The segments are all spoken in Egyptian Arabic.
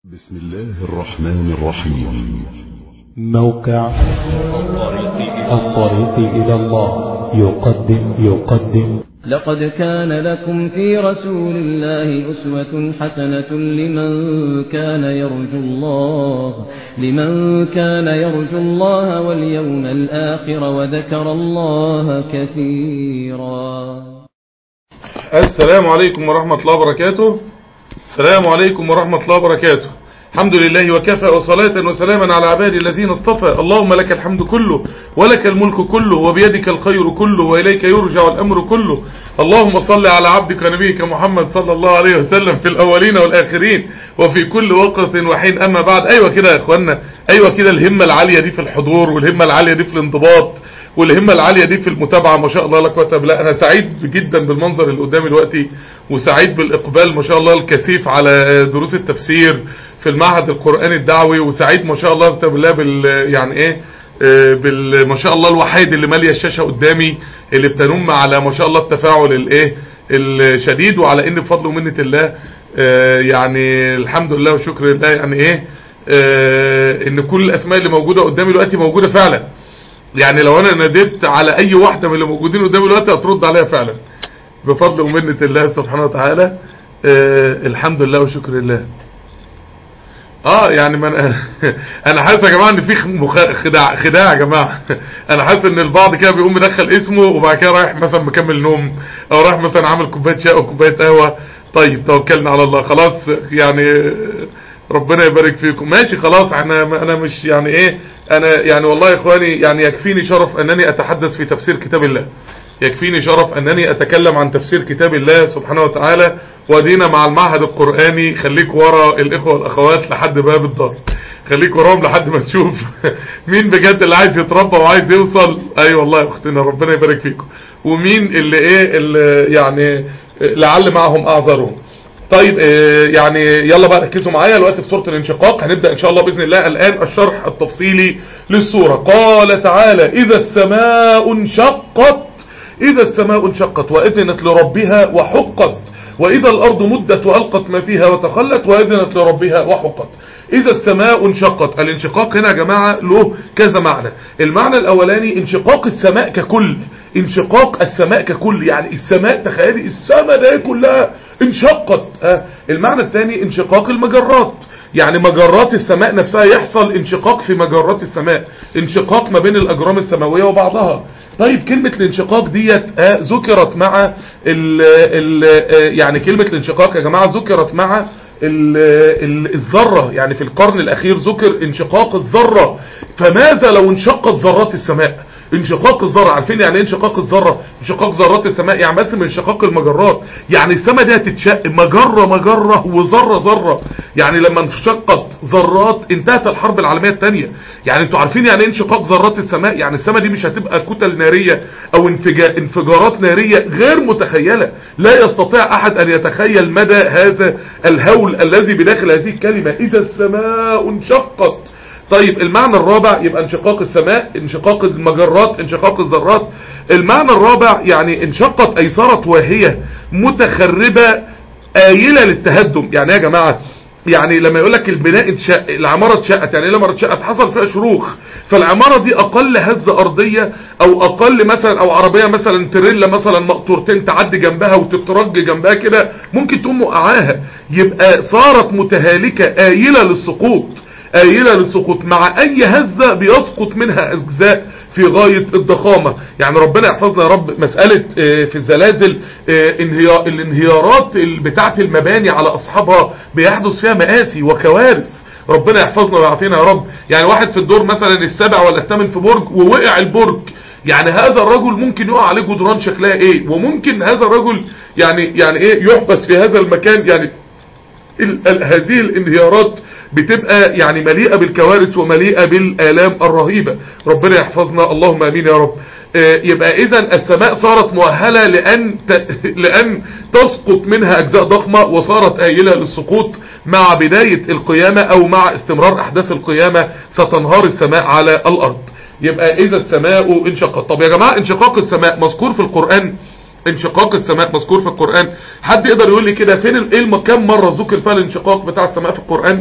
بسم الله الرحمن الرحيم موقع الطريق إلى الله يقدم يقدم لقد كان لكم في رسول الله أسوة حسنة لمن كان يرجو الله لمن كان يرجو الله واليوم الآخر وذكر الله كثيرا السلام عليكم ورحمة الله وبركاته السلام عليكم ورحمة الله وبركاته الحمد لله وكفى وصلاة وسلاما على عبادي الذين اصطفى اللهم لك الحمد كله ولك الملك كله وبيدك الخير كله وإليك يرجع الأمر كله اللهم صل على عبدك ونبيك محمد صلى الله عليه وسلم في الأولين والآخرين وفي كل وقت وحين أما بعد أيوة كده يا إخوانا أيوة كده الهمة العالية دي في الحضور والهمة العالية دي في الانضباط والهمة العالية دي في المتابعة ما شاء الله لك وتب لا أنا سعيد جدا بالمنظر اللي قدامي دلوقتي وسعيد بالإقبال ما شاء الله الكثيف على دروس التفسير في المعهد القرآني الدعوي وسعيد ما شاء الله بالله بال يعني ايه آه، بال ما شاء الله الوحيد اللي ماليه الشاشة قدامي اللي بتنم على ما شاء الله التفاعل الايه الشديد وعلى ان بفضل ومنة الله آه، يعني الحمد لله وشكر لله يعني ايه آه، ان كل الاسماء اللي موجودة قدامي دلوقتي موجودة فعلا يعني لو انا ناديت على اي واحدة من اللي موجودين قدامي دلوقتي هترد عليها فعلا بفضل ومنة الله سبحانه وتعالى آه، الحمد لله وشكر الله اه يعني من انا حاسس يا جماعه ان في مخ- خداع خداع يا جماعه انا حاسس ان البعض كده بيقوم مدخل اسمه وبعد كده رايح مثلا مكمل نوم او رايح مثلا عامل كوبايه شاي او كوبايه قهوه طيب توكلنا على الله خلاص يعني ربنا يبارك فيكم ماشي خلاص انا انا مش يعني ايه انا يعني والله يا اخواني يعني يكفيني شرف انني اتحدث في تفسير كتاب الله يكفيني شرف أنني أتكلم عن تفسير كتاب الله سبحانه وتعالى ودينا مع المعهد القرآني خليك ورا الإخوة والأخوات لحد باب الدار خليك وراهم لحد ما تشوف مين بجد اللي عايز يتربى وعايز يوصل أي أيوة والله يا أختنا ربنا يبارك فيكم ومين اللي إيه اللي يعني لعل معهم أعذرهم طيب آه، يعني يلا بقى ركزوا معايا دلوقتي في سوره الانشقاق هنبدا ان شاء الله باذن الله الان الشرح التفصيلي للسوره قال تعالى اذا السماء انشقت إذا السماء انشقت وأذنت لربها وحقت وإذا الأرض مدت وألقت ما فيها وتخلت وأذنت لربها وحقت إذا السماء انشقت الانشقاق هنا يا جماعة له كذا معنى المعنى الأولاني انشقاق السماء ككل انشقاق السماء ككل يعني السماء تخيلي السماء ده كلها انشقت آه. المعنى الثاني انشقاق المجرات يعني مجرات السماء نفسها يحصل انشقاق في مجرات السماء انشقاق ما بين الأجرام السماوية وبعضها طيب كلمة الانشقاق ديت آه ذكرت مع ال ال آه يعني كلمة الانشقاق يا جماعة ذكرت مع ال ال الذرة يعني في القرن الأخير ذكر انشقاق الذرة فماذا لو انشقت ذرات السماء انشقاق الذرة عارفين يعني ايه انشقاق الذرة انشقاق ذرات السماء يعني بس من انشقاق المجرات يعني السماء دي هتتشق مجرة مجرة وذرة ذرة يعني لما انشقت ذرات انتهت الحرب العالمية الثانية يعني انتوا عارفين يعني ايه انشقاق ذرات السماء يعني السماء دي مش هتبقى كتل نارية او انفجا انفجارات نارية غير متخيلة لا يستطيع احد ان يتخيل مدى هذا الهول الذي بداخل هذه الكلمة اذا السماء انشقت طيب المعنى الرابع يبقى انشقاق السماء انشقاق المجرات انشقاق الذرات المعنى الرابع يعني انشقت اي صارت واهية متخربة آيلة للتهدم يعني ايه يا جماعة يعني لما يقول لك البناء اتشق العمارة اتشقت يعني ايه لما اتشقت حصل فيها شروخ فالعمارة دي اقل هزة ارضية او اقل مثلا او عربية مثلا تريلا مثلا مقطورتين تعدي جنبها وتترج جنبها كده ممكن تقوم وقعاها يبقى صارت متهالكة آيلة للسقوط آيلة للسقوط مع أي هزة بيسقط منها أجزاء في غاية الضخامة يعني ربنا يحفظنا يا رب مسألة آه، في الزلازل آه، انهيار الانهيارات بتاعة المباني على أصحابها بيحدث فيها مآسي وكوارث ربنا يحفظنا ويعافينا يا رب يعني واحد في الدور مثلا السابع ولا الثامن في برج ووقع البرج يعني هذا الرجل ممكن يقع عليه جدران شكلها ايه وممكن هذا الرجل يعني يعني ايه يحبس في هذا المكان يعني ال- ال- هذه الانهيارات بتبقى يعني مليئة بالكوارث ومليئة بالآلام الرهيبة ربنا يحفظنا اللهم امين يا رب آه، يبقى اذا السماء صارت مؤهلة لأن, ت... لأن تسقط منها أجزاء ضخمة وصارت آيلة للسقوط مع بداية القيامة أو مع استمرار أحداث القيامة ستنهار السماء على الأرض يبقى إذا السماء انشقت طب يا جماعة انشقاق السماء مذكور في القرآن انشقاق السماء مذكور في القرآن حد يقدر يقول لي كده فين ال- ايه الم- كم مرة ذكر فيها الانشقاق بتاع السماء في القرآن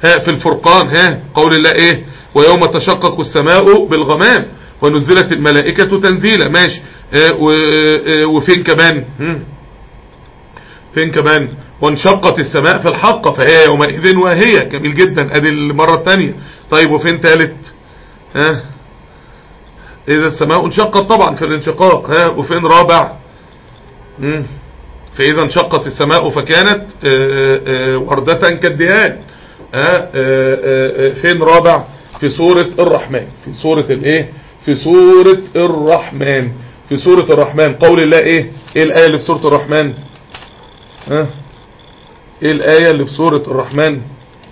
ها في الفرقان ها قول الله ايه ويوم تشقق السماء بالغمام ونزلت الملائكة تنزيلا ماشي اه و- اه وفين كمان هم؟ فين كمان وانشقت السماء في الحق فهي يومئذ واهية جميل جدا ادي المرة الثانية طيب وفين ثالث ها اذا السماء انشقت طبعا في الانشقاق ها وفين رابع مم. فاذا انشقت السماء فكانت آه، آه، وردة كالدهان ها آه، آه، آه، فين رابع في سورة الرحمن في سورة الايه في سورة الرحمن في سورة الرحمن قول الله ايه ايه الايه اللي في سورة الرحمن ها ايه الايه اللي في سورة الرحمن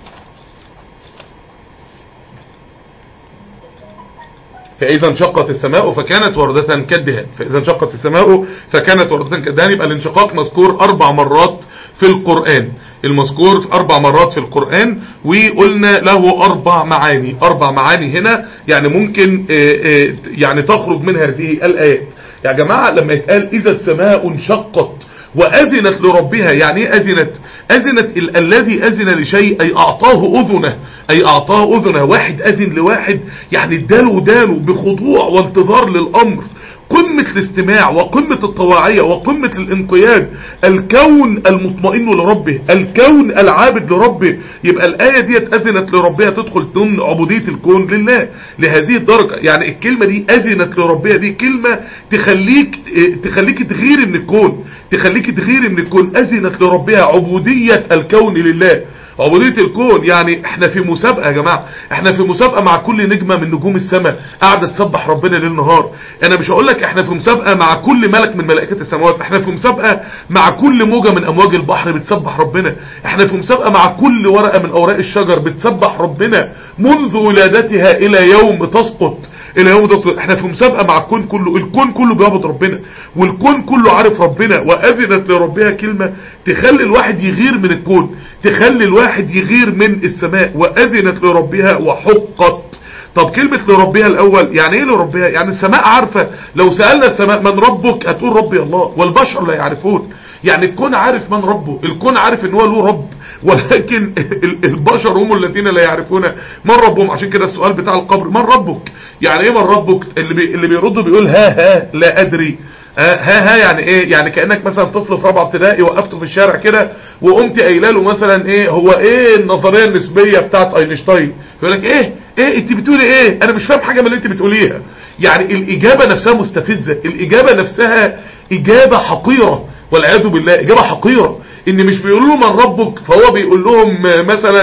فإذا انشقت السماء فكانت وردة كالدهان فإذا انشقت السماء فكانت وردة كالدهان يبقى الانشقاق مذكور أربع مرات في القرآن المذكور أربع مرات في القرآن وقلنا له أربع معاني أربع معاني هنا يعني ممكن آه، آه، يعني تخرج من هذه الآيات يا جماعة لما يتقال إذا السماء انشقت وأذنت لربها يعني ايه أذنت أذنت ال الذي أذن لشيء أي أعطاه أذنه أي أعطاه أذنه واحد أذن لواحد يعني اداله ودانه بخضوع وانتظار للأمر قمة الاستماع وقمة الطواعية وقمة الانقياد الكون المطمئن لربه الكون العابد لربه يبقى الآية دي أذنت لربها تدخل ضمن عبودية الكون لله لهذه الدرجة يعني الكلمة دي أذنت لربها دي كلمة تخليك تخليك تغير من الكون تخليك تغير من الكون أذنت لربها عبودية الكون لله عبودية الكون يعني احنا في مسابقة يا جماعة احنا في مسابقة مع كل نجمة من نجوم السماء قاعدة تسبح ربنا ليل نهار انا مش هقول لك احنا في مسابقة مع كل ملك من ملائكة السماوات احنا في مسابقة مع كل موجة من امواج البحر بتسبح ربنا احنا في مسابقة مع كل ورقة من اوراق الشجر بتسبح ربنا منذ ولادتها الى يوم تسقط الى يوم ده احنا في مسابقه مع الكون كله الكون كله بيعبد ربنا والكون كله عارف ربنا واذنت لربها كلمه تخلي الواحد يغير من الكون تخلي الواحد يغير من السماء واذنت لربها وحقت طب كلمة لربها الأول يعني ايه لربها يعني السماء عارفة لو سألنا السماء من ربك هتقول ربي الله والبشر لا يعرفون يعني الكون عارف من ربه الكون عارف ان هو له رب ولكن البشر هم الذين لا يعرفون من ربهم عشان كده السؤال بتاع القبر من ربك يعني ايه من ربك اللي بي اللي بيرد بيقول ها ها لا ادري ها ها يعني ايه يعني كانك مثلا طفل في رابعه ابتدائي وقفته في الشارع كده وقمت قايله له مثلا ايه هو ايه النظريه النسبيه بتاعت اينشتاين يقول لك ايه ايه انت بتقولي ايه انا مش فاهم حاجه من اللي انت بتقوليها يعني الاجابه نفسها مستفزه الاجابه نفسها اجابه حقيره والعياذ بالله اجابه حقيره ان مش بيقولوا له من ربك فهو بيقول لهم مثلا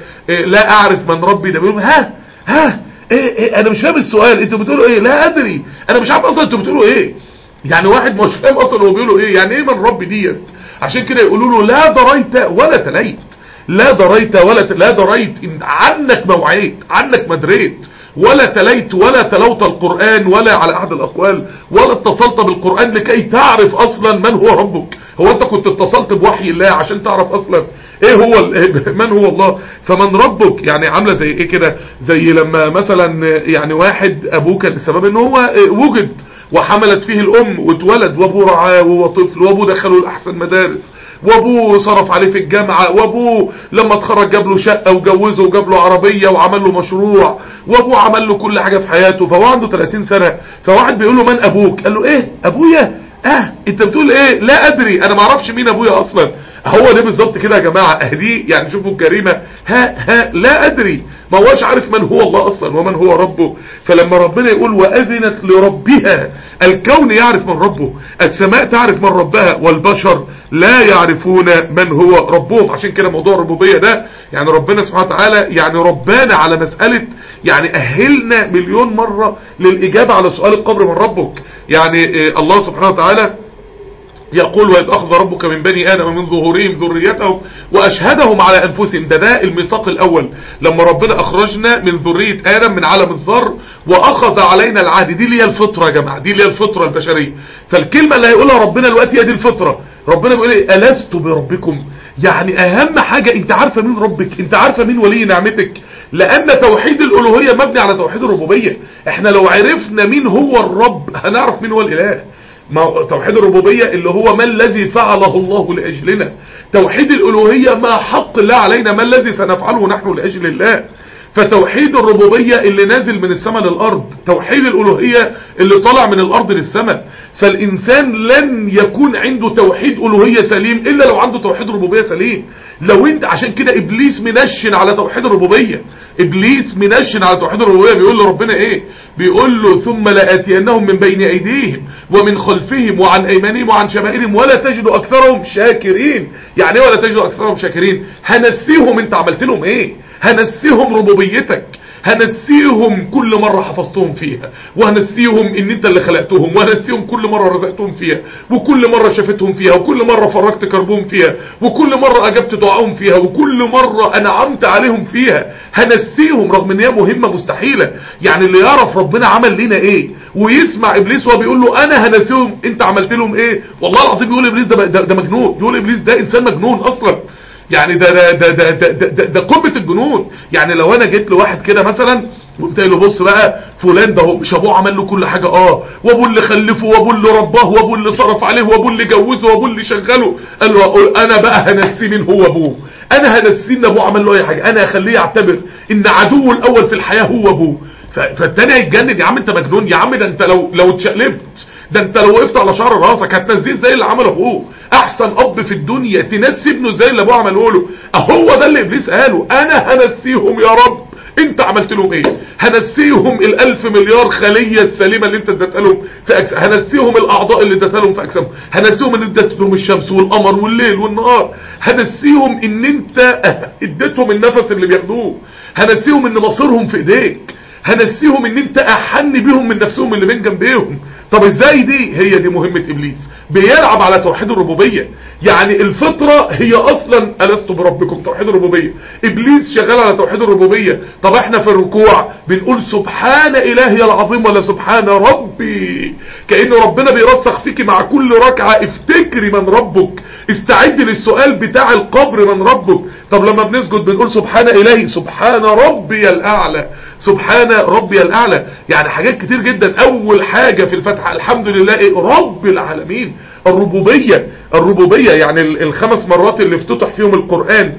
لا اعرف من ربي ده بيقول لهم ها ها ايه, ايه انا مش فاهم السؤال انتوا بتقولوا ايه لا ادري انا مش عارف اصلا انتوا بتقولوا ايه يعني واحد مش فاهم اصلا هو بيقولوا ايه يعني ايه من ربي ديت عشان كده يقولوا له لا دريت ولا تليت لا دريت ولا ت... لا دريت عنك ما وعيت عنك ما دريت ولا تليت ولا تلوت القرآن ولا على أحد الأقوال ولا اتصلت بالقرآن لكي تعرف أصلا من هو ربك هو أنت كنت اتصلت بوحي الله عشان تعرف أصلا إيه هو من هو الله فمن ربك يعني عاملة زي إيه كده زي لما مثلا يعني واحد أبوه كان السبب إن هو وجد وحملت فيه الأم واتولد وأبوه رعاه وهو طفل وأبوه دخله الأحسن مدارس وابوه صرف عليه في الجامعة وابوه لما اتخرج جاب له شقة وجوزه وجاب له عربية وعمل له مشروع وابوه عمل له كل حاجة في حياته فهو عنده 30 سنة فواحد بيقول له من ابوك قال له ايه ابويا اه انت بتقول ايه لا ادري انا ما اعرفش مين ابويا اصلا هو ده بالظبط كده يا جماعة اهدي يعني شوفوا الجريمة ها ها لا ادري ما هوش عارف من هو الله اصلا ومن هو ربه فلما ربنا يقول واذنت لربها الكون يعرف من ربه السماء تعرف من ربها والبشر لا يعرفون من هو ربهم عشان كده موضوع الربوبية ده يعني ربنا سبحانه وتعالى يعني ربنا على مسألة يعني أهلنا مليون مرة للإجابة على سؤال القبر من ربك يعني الله سبحانه وتعالى يقول وإذ أخذ ربك من بني آدم من ظهورهم ذريتهم وأشهدهم على أنفسهم ده ده الميثاق الأول لما ربنا أخرجنا من ذرية آدم من عالم الذر وأخذ علينا العهد دي اللي هي الفطرة يا جماعة دي اللي هي الفطرة البشرية فالكلمة اللي هيقولها ربنا دلوقتي هي دي الفطرة ربنا بيقول ايه ألست بربكم يعني أهم حاجة أنت عارفة مين ربك أنت عارفة مين ولي نعمتك لأن توحيد الألوهية مبني على توحيد الربوبية احنا لو عرفنا مين هو الرب هنعرف مين هو الإله ما هو توحيد الربوبية اللي هو ما الذي فعله الله لأجلنا توحيد الألوهية ما حق الله علينا ما الذي سنفعله نحن لأجل الله فتوحيد الربوبية اللي نازل من السماء للأرض توحيد الألوهية اللي طالع من الأرض للسماء فالإنسان لن يكون عنده توحيد ألوهية سليم إلا لو عنده توحيد ربوبية سليم لو انت عشان كده إبليس منشن على توحيد الربوبية إبليس منشن على توحيد الربوبية بيقول له ربنا إيه بيقول له ثم لآتينهم من بين أيديهم ومن خلفهم وعن أيمانهم وعن شمائلهم ولا تجد أكثرهم شاكرين يعني ايه ولا تجد أكثرهم شاكرين هنسيهم انت عملت لهم ايه هنسيهم ربوبيتك هنسيهم كل مرة حفظتهم فيها وهنسيهم ان انت اللي خلقتهم وهنسيهم كل مرة رزقتهم فيها وكل مرة شفتهم فيها وكل مرة فرجت كربهم فيها وكل مرة اجبت دعاهم فيها وكل مرة انعمت عليهم فيها هنسيهم رغم ان هي مهمة مستحيلة يعني اللي يعرف ربنا عمل لنا ايه ويسمع ابليس وهو بيقول له انا هنسيهم انت عملت لهم ايه والله العظيم يقول ابليس ده, ده, ده مجنون يقول ابليس ده انسان مجنون اصلا يعني ده ده ده ده ده, ده, ده, ده قمه الجنون يعني لو انا جيت لواحد كده مثلا وقلت له بص بقى فلان ده هو مش ابوه عمل له كل حاجه اه وابوه اللي خلفه وابوه اللي رباه وابوه اللي صرف عليه وابوه اللي جوزه وابوه اللي شغله قال له انا بقى هنسيه مين هو ابوه انا هنسيه ان ابوه عمل له اي حاجه انا هخليه يعتبر ان عدوه الاول في الحياه هو ابوه فالتاني هيتجنن يا عم انت مجنون يا عم ده انت لو لو اتشقلبت ده انت لو وقفت على شعر راسك هتنزيه زي اللي عمله ابوه احسن اب في الدنيا تنسي ابنه زي اللي ابوه عمله له اهو ده اللي ابليس قاله انا هنسيهم يا رب انت عملت لهم ايه هنسيهم الالف مليار خلية السليمة اللي انت اديتها لهم في أجسام هنسيهم الاعضاء اللي اديتها لهم في اجسامهم هنسيهم ان اديت لهم الشمس والقمر والليل والنهار هنسيهم ان انت اديتهم النفس اللي بياخدوه هنسيهم ان مصيرهم في ايديك هنسيهم ان انت احن بيهم من نفسهم اللي بين جنبيهم طب ازاي دي هي دي مهمة ابليس بيلعب على توحيد الربوبية يعني الفطرة هي اصلا ألست بربكم توحيد الربوبية ابليس شغال على توحيد الربوبية طب احنا في الركوع بنقول سبحان الهي العظيم ولا سبحان ربي كأن ربنا بيرسخ فيك مع كل ركعة افتكري من ربك استعد للسؤال بتاع القبر من ربك طب لما بنسجد بنقول سبحان الهي سبحان ربي الاعلى سبحان ربي الاعلى يعني حاجات كتير جدا اول حاجة في الفتحة الحمد لله إيه؟ رب العالمين الربوبية الربوبية يعني الخمس مرات اللي افتتح فيهم القرآن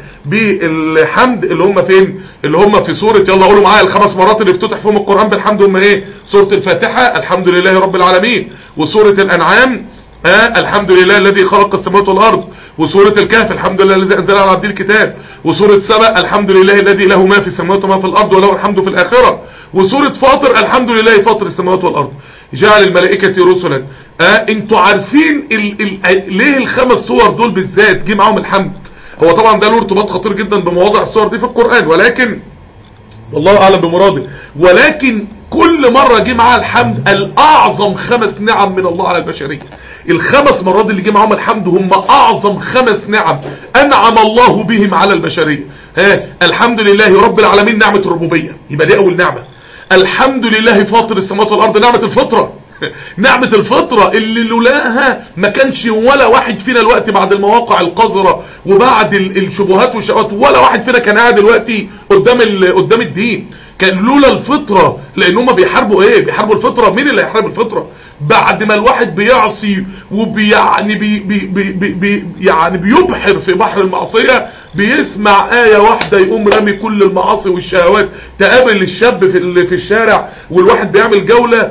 بالحمد اللي هم فين اللي هم في سورة يلا قولوا معايا الخمس مرات اللي افتتح فيهم القرآن بالحمد هم ايه سورة الفاتحة الحمد لله رب العالمين وسورة الانعام آه الحمد لله الذي خلق السماوات والارض وسورة الكهف الحمد لله الذي انزل على عبد الكتاب وسورة سبأ الحمد لله الذي له ما في السماوات وما في الارض وله الحمد في الاخرة وسورة فاطر الحمد لله فاطر السماوات والارض جعل الملائكة رسلا آه انتوا عارفين ال ال ليه الخمس صور دول بالذات جه معاهم الحمد هو طبعا ده له ارتباط خطير جدا بمواضع الصور دي في القرآن ولكن والله اعلم بمراده ولكن كل مرة جه معاها الحمد الاعظم خمس نعم من الله على البشرية الخمس مرات اللي جه معاهم الحمد هم اعظم خمس نعم انعم الله بهم على البشرية ها الحمد لله رب العالمين نعمة الربوبية يبقى دي اول نعمة الحمد لله فاطر السماوات والارض نعمة الفطرة نعمة الفطرة اللي لولاها ما كانش ولا واحد فينا الوقت بعد المواقع القذرة وبعد الشبهات والشهوات ولا واحد فينا كان قاعد دلوقتي قدام قدام الدين كان لولا الفطرة لان هم بيحاربوا ايه بيحاربوا الفطرة مين اللي هيحارب الفطرة بعد ما الواحد بيعصي وبيعني بي بي بي بي بي يعني بيبحر في بحر المعصية بيسمع آية واحدة يقوم رامي كل المعاصي والشهوات تقابل الشاب في في الشارع والواحد بيعمل جولة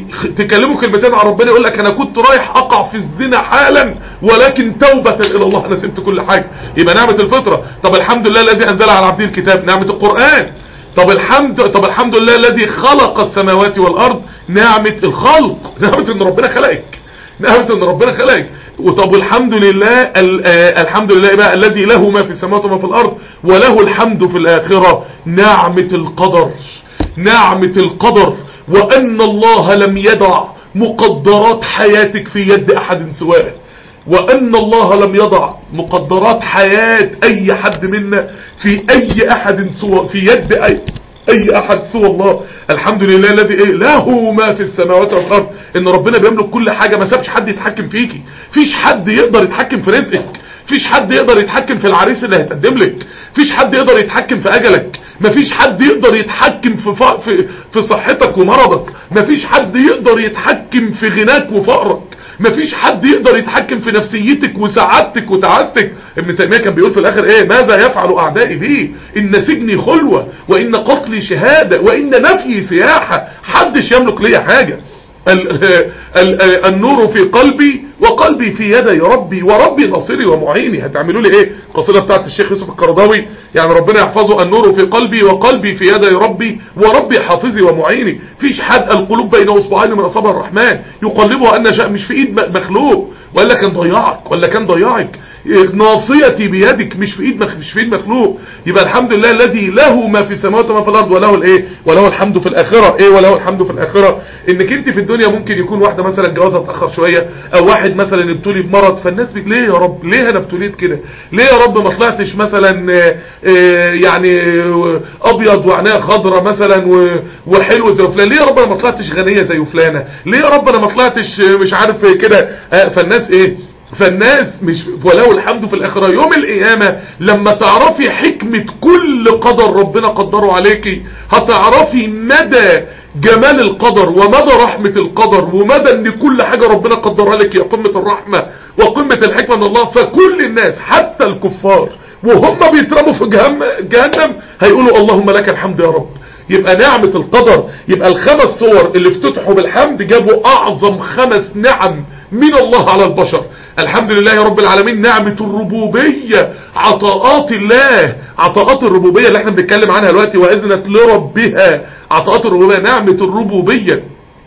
تكلمه كلمتين عن ربنا يقول لك انا كنت رايح اقع في الزنا حالا ولكن توبة الى الله انا سبت كل حاجة يبقى نعمة الفطرة طب الحمد لله الذي انزل على عبده الكتاب نعمة القرآن طب الحمد طب الحمد لله الذي خلق السماوات والارض نعمة الخلق نعمة ان ربنا خلقك نعمة ان ربنا خلقك وطب الحمد لله الحمد لله بقى الذي له ما في السماوات وما في الارض وله الحمد في الاخرة نعمة القدر نعمة القدر وان الله لم يدع مقدرات حياتك في يد احد سواه وأن الله لم يضع مقدرات حياة أي حد منا في أي أحد سوى في يد أي أي أحد سوى الله الحمد لله الذي إيه له ما في السماوات والأرض إن ربنا بيملك كل حاجة ما سابش حد يتحكم فيكي فيش حد يقدر يتحكم في رزقك فيش حد يقدر يتحكم في العريس اللي هيتقدم لك فيش حد يقدر يتحكم في أجلك مفيش حد يقدر يتحكم في, في, في صحتك ومرضك مفيش حد يقدر يتحكم في غناك وفقرك مفيش حد يقدر يتحكم في نفسيتك وسعادتك وتعاستك ابن تيميه كان بيقول في الاخر ايه ماذا يفعل اعدائي بي ان سجني خلوه وان قتلي شهاده وان نفيي سياحه حدش يملك لي حاجه ال ال النور في قلبي وقلبي في يدي ربي وربي ناصري ومعيني هتعملوا لي ايه القصيده بتاعت الشيخ يوسف القرضاوي يعني ربنا يحفظه النور في قلبي وقلبي في يدي ربي وربي حافظي ومعيني فيش حد القلوب بين اصبعين من اصابع الرحمن يقلبها ان شاء مش في ايد مخلوق ولا كان ضيعك ولا كان ضيعك ناصيتي بيدك مش في ايد مش في ايد مخلوق يبقى الحمد لله الذي له ما في السماوات وما في الارض وله الايه وله الحمد في الاخره ايه وله الحمد في الاخره انك انت في الدنيا ممكن يكون واحده مثلا جوازها اتاخر شويه او واحد مثلا ابتلي بمرض فالناس بي... ليه يا رب ليه انا ابتليت كده ليه يا رب ما طلعتش مثلا آه، آه، يعني آه، ابيض وعينيها خضراء مثلا و- وحلو زي فلان ليه يا رب انا ما طلعتش غنيه زي فلانه ليه يا رب انا ما طلعتش آه، مش عارف كده آه، فالناس ايه فالناس مش وله الحمد في الآخرة يوم القيامة لما تعرفي حكمة كل قدر ربنا قدره عليكي هتعرفي مدى جمال القدر ومدى رحمة القدر ومدى ان كل حاجة ربنا قدرها لك يا قمة الرحمة وقمة الحكمة من الله فكل الناس حتى الكفار وهم بيترموا في جهنم, جهنم هيقولوا اللهم لك الحمد يا رب يبقى نعمة القدر يبقى الخمس صور اللي افتتحوا بالحمد جابوا اعظم خمس نعم من الله على البشر الحمد لله يا رب العالمين نعمة الربوبية عطاءات الله عطاءات الربوبية اللي احنا بنتكلم عنها دلوقتي وإذنت لربها عطاءات الربوبية نعمة الربوبية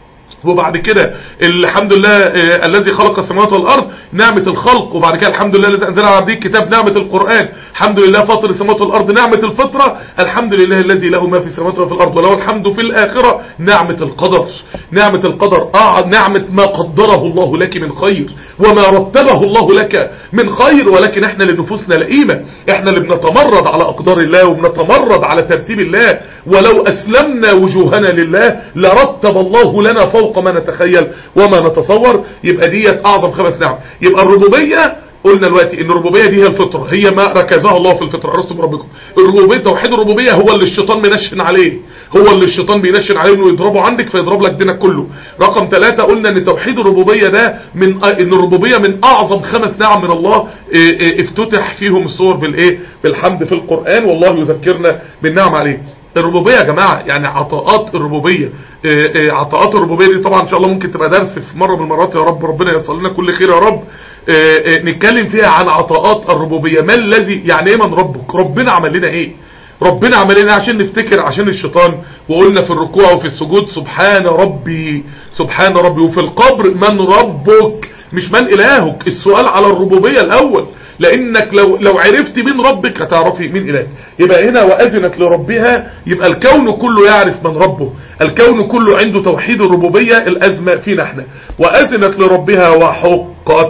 وبعد كده الحمد لله آه، الذي خلق السماوات والارض نعمة الخلق وبعد كده الحمد لله الذي انزل على عبده الكتاب نعمة القرآن الحمد لله فاطر السماوات والارض نعمة الفطرة الحمد لله الذي له ما في السماوات وفي الارض وله الحمد في الاخرة نعمة القدر نعمة القدر آه نعمة ما قدره الله لك من خير وما رتبه الله لك من خير ولكن احنا لنفوسنا لئيمة احنا اللي بنتمرد على اقدار الله وبنتمرد على ترتيب الله ولو اسلمنا وجوهنا لله لرتب الله لنا فوق ما نتخيل وما نتصور يبقى ديت اعظم خمس نعم يبقى الربوبية قلنا دلوقتي ان الربوبيه دي هي الفطره هي ما ركزها الله في الفطره ارستم بربكم الربوبيه توحيد الربوبيه هو اللي الشيطان منشن عليه هو اللي الشيطان بينشن عليه انه يضربه عندك فيضرب لك دينك كله رقم ثلاثة قلنا ان توحيد الربوبيه ده من ان الربوبيه من اعظم خمس نعم من الله إيه إيه افتتح فيهم الصور بالايه بالحمد في القران والله يذكرنا بالنعم عليه الربوبيه يا جماعه يعني عطاءات الربوبيه إيه إيه عطاءات الربوبيه دي طبعا ان شاء الله ممكن تبقى درس في مره من المرات يا رب ربنا ييسر لنا كل خير يا رب إيه إيه نتكلم فيها عن عطاءات الربوبيه ما الذي يعني ايه من ربك ربنا عمل لنا ايه ربنا عمل لنا عشان نفتكر عشان الشيطان وقلنا في الركوع وفي السجود سبحان ربي سبحان ربي وفي القبر من ربك مش من الهك السؤال على الربوبيه الاول لانك لو لو عرفت مين ربك هتعرفي مين الهك يبقى هنا واذنت لربها يبقى الكون كله يعرف من ربه الكون كله عنده توحيد الربوبيه الازمه فينا احنا واذنت لربها وحقت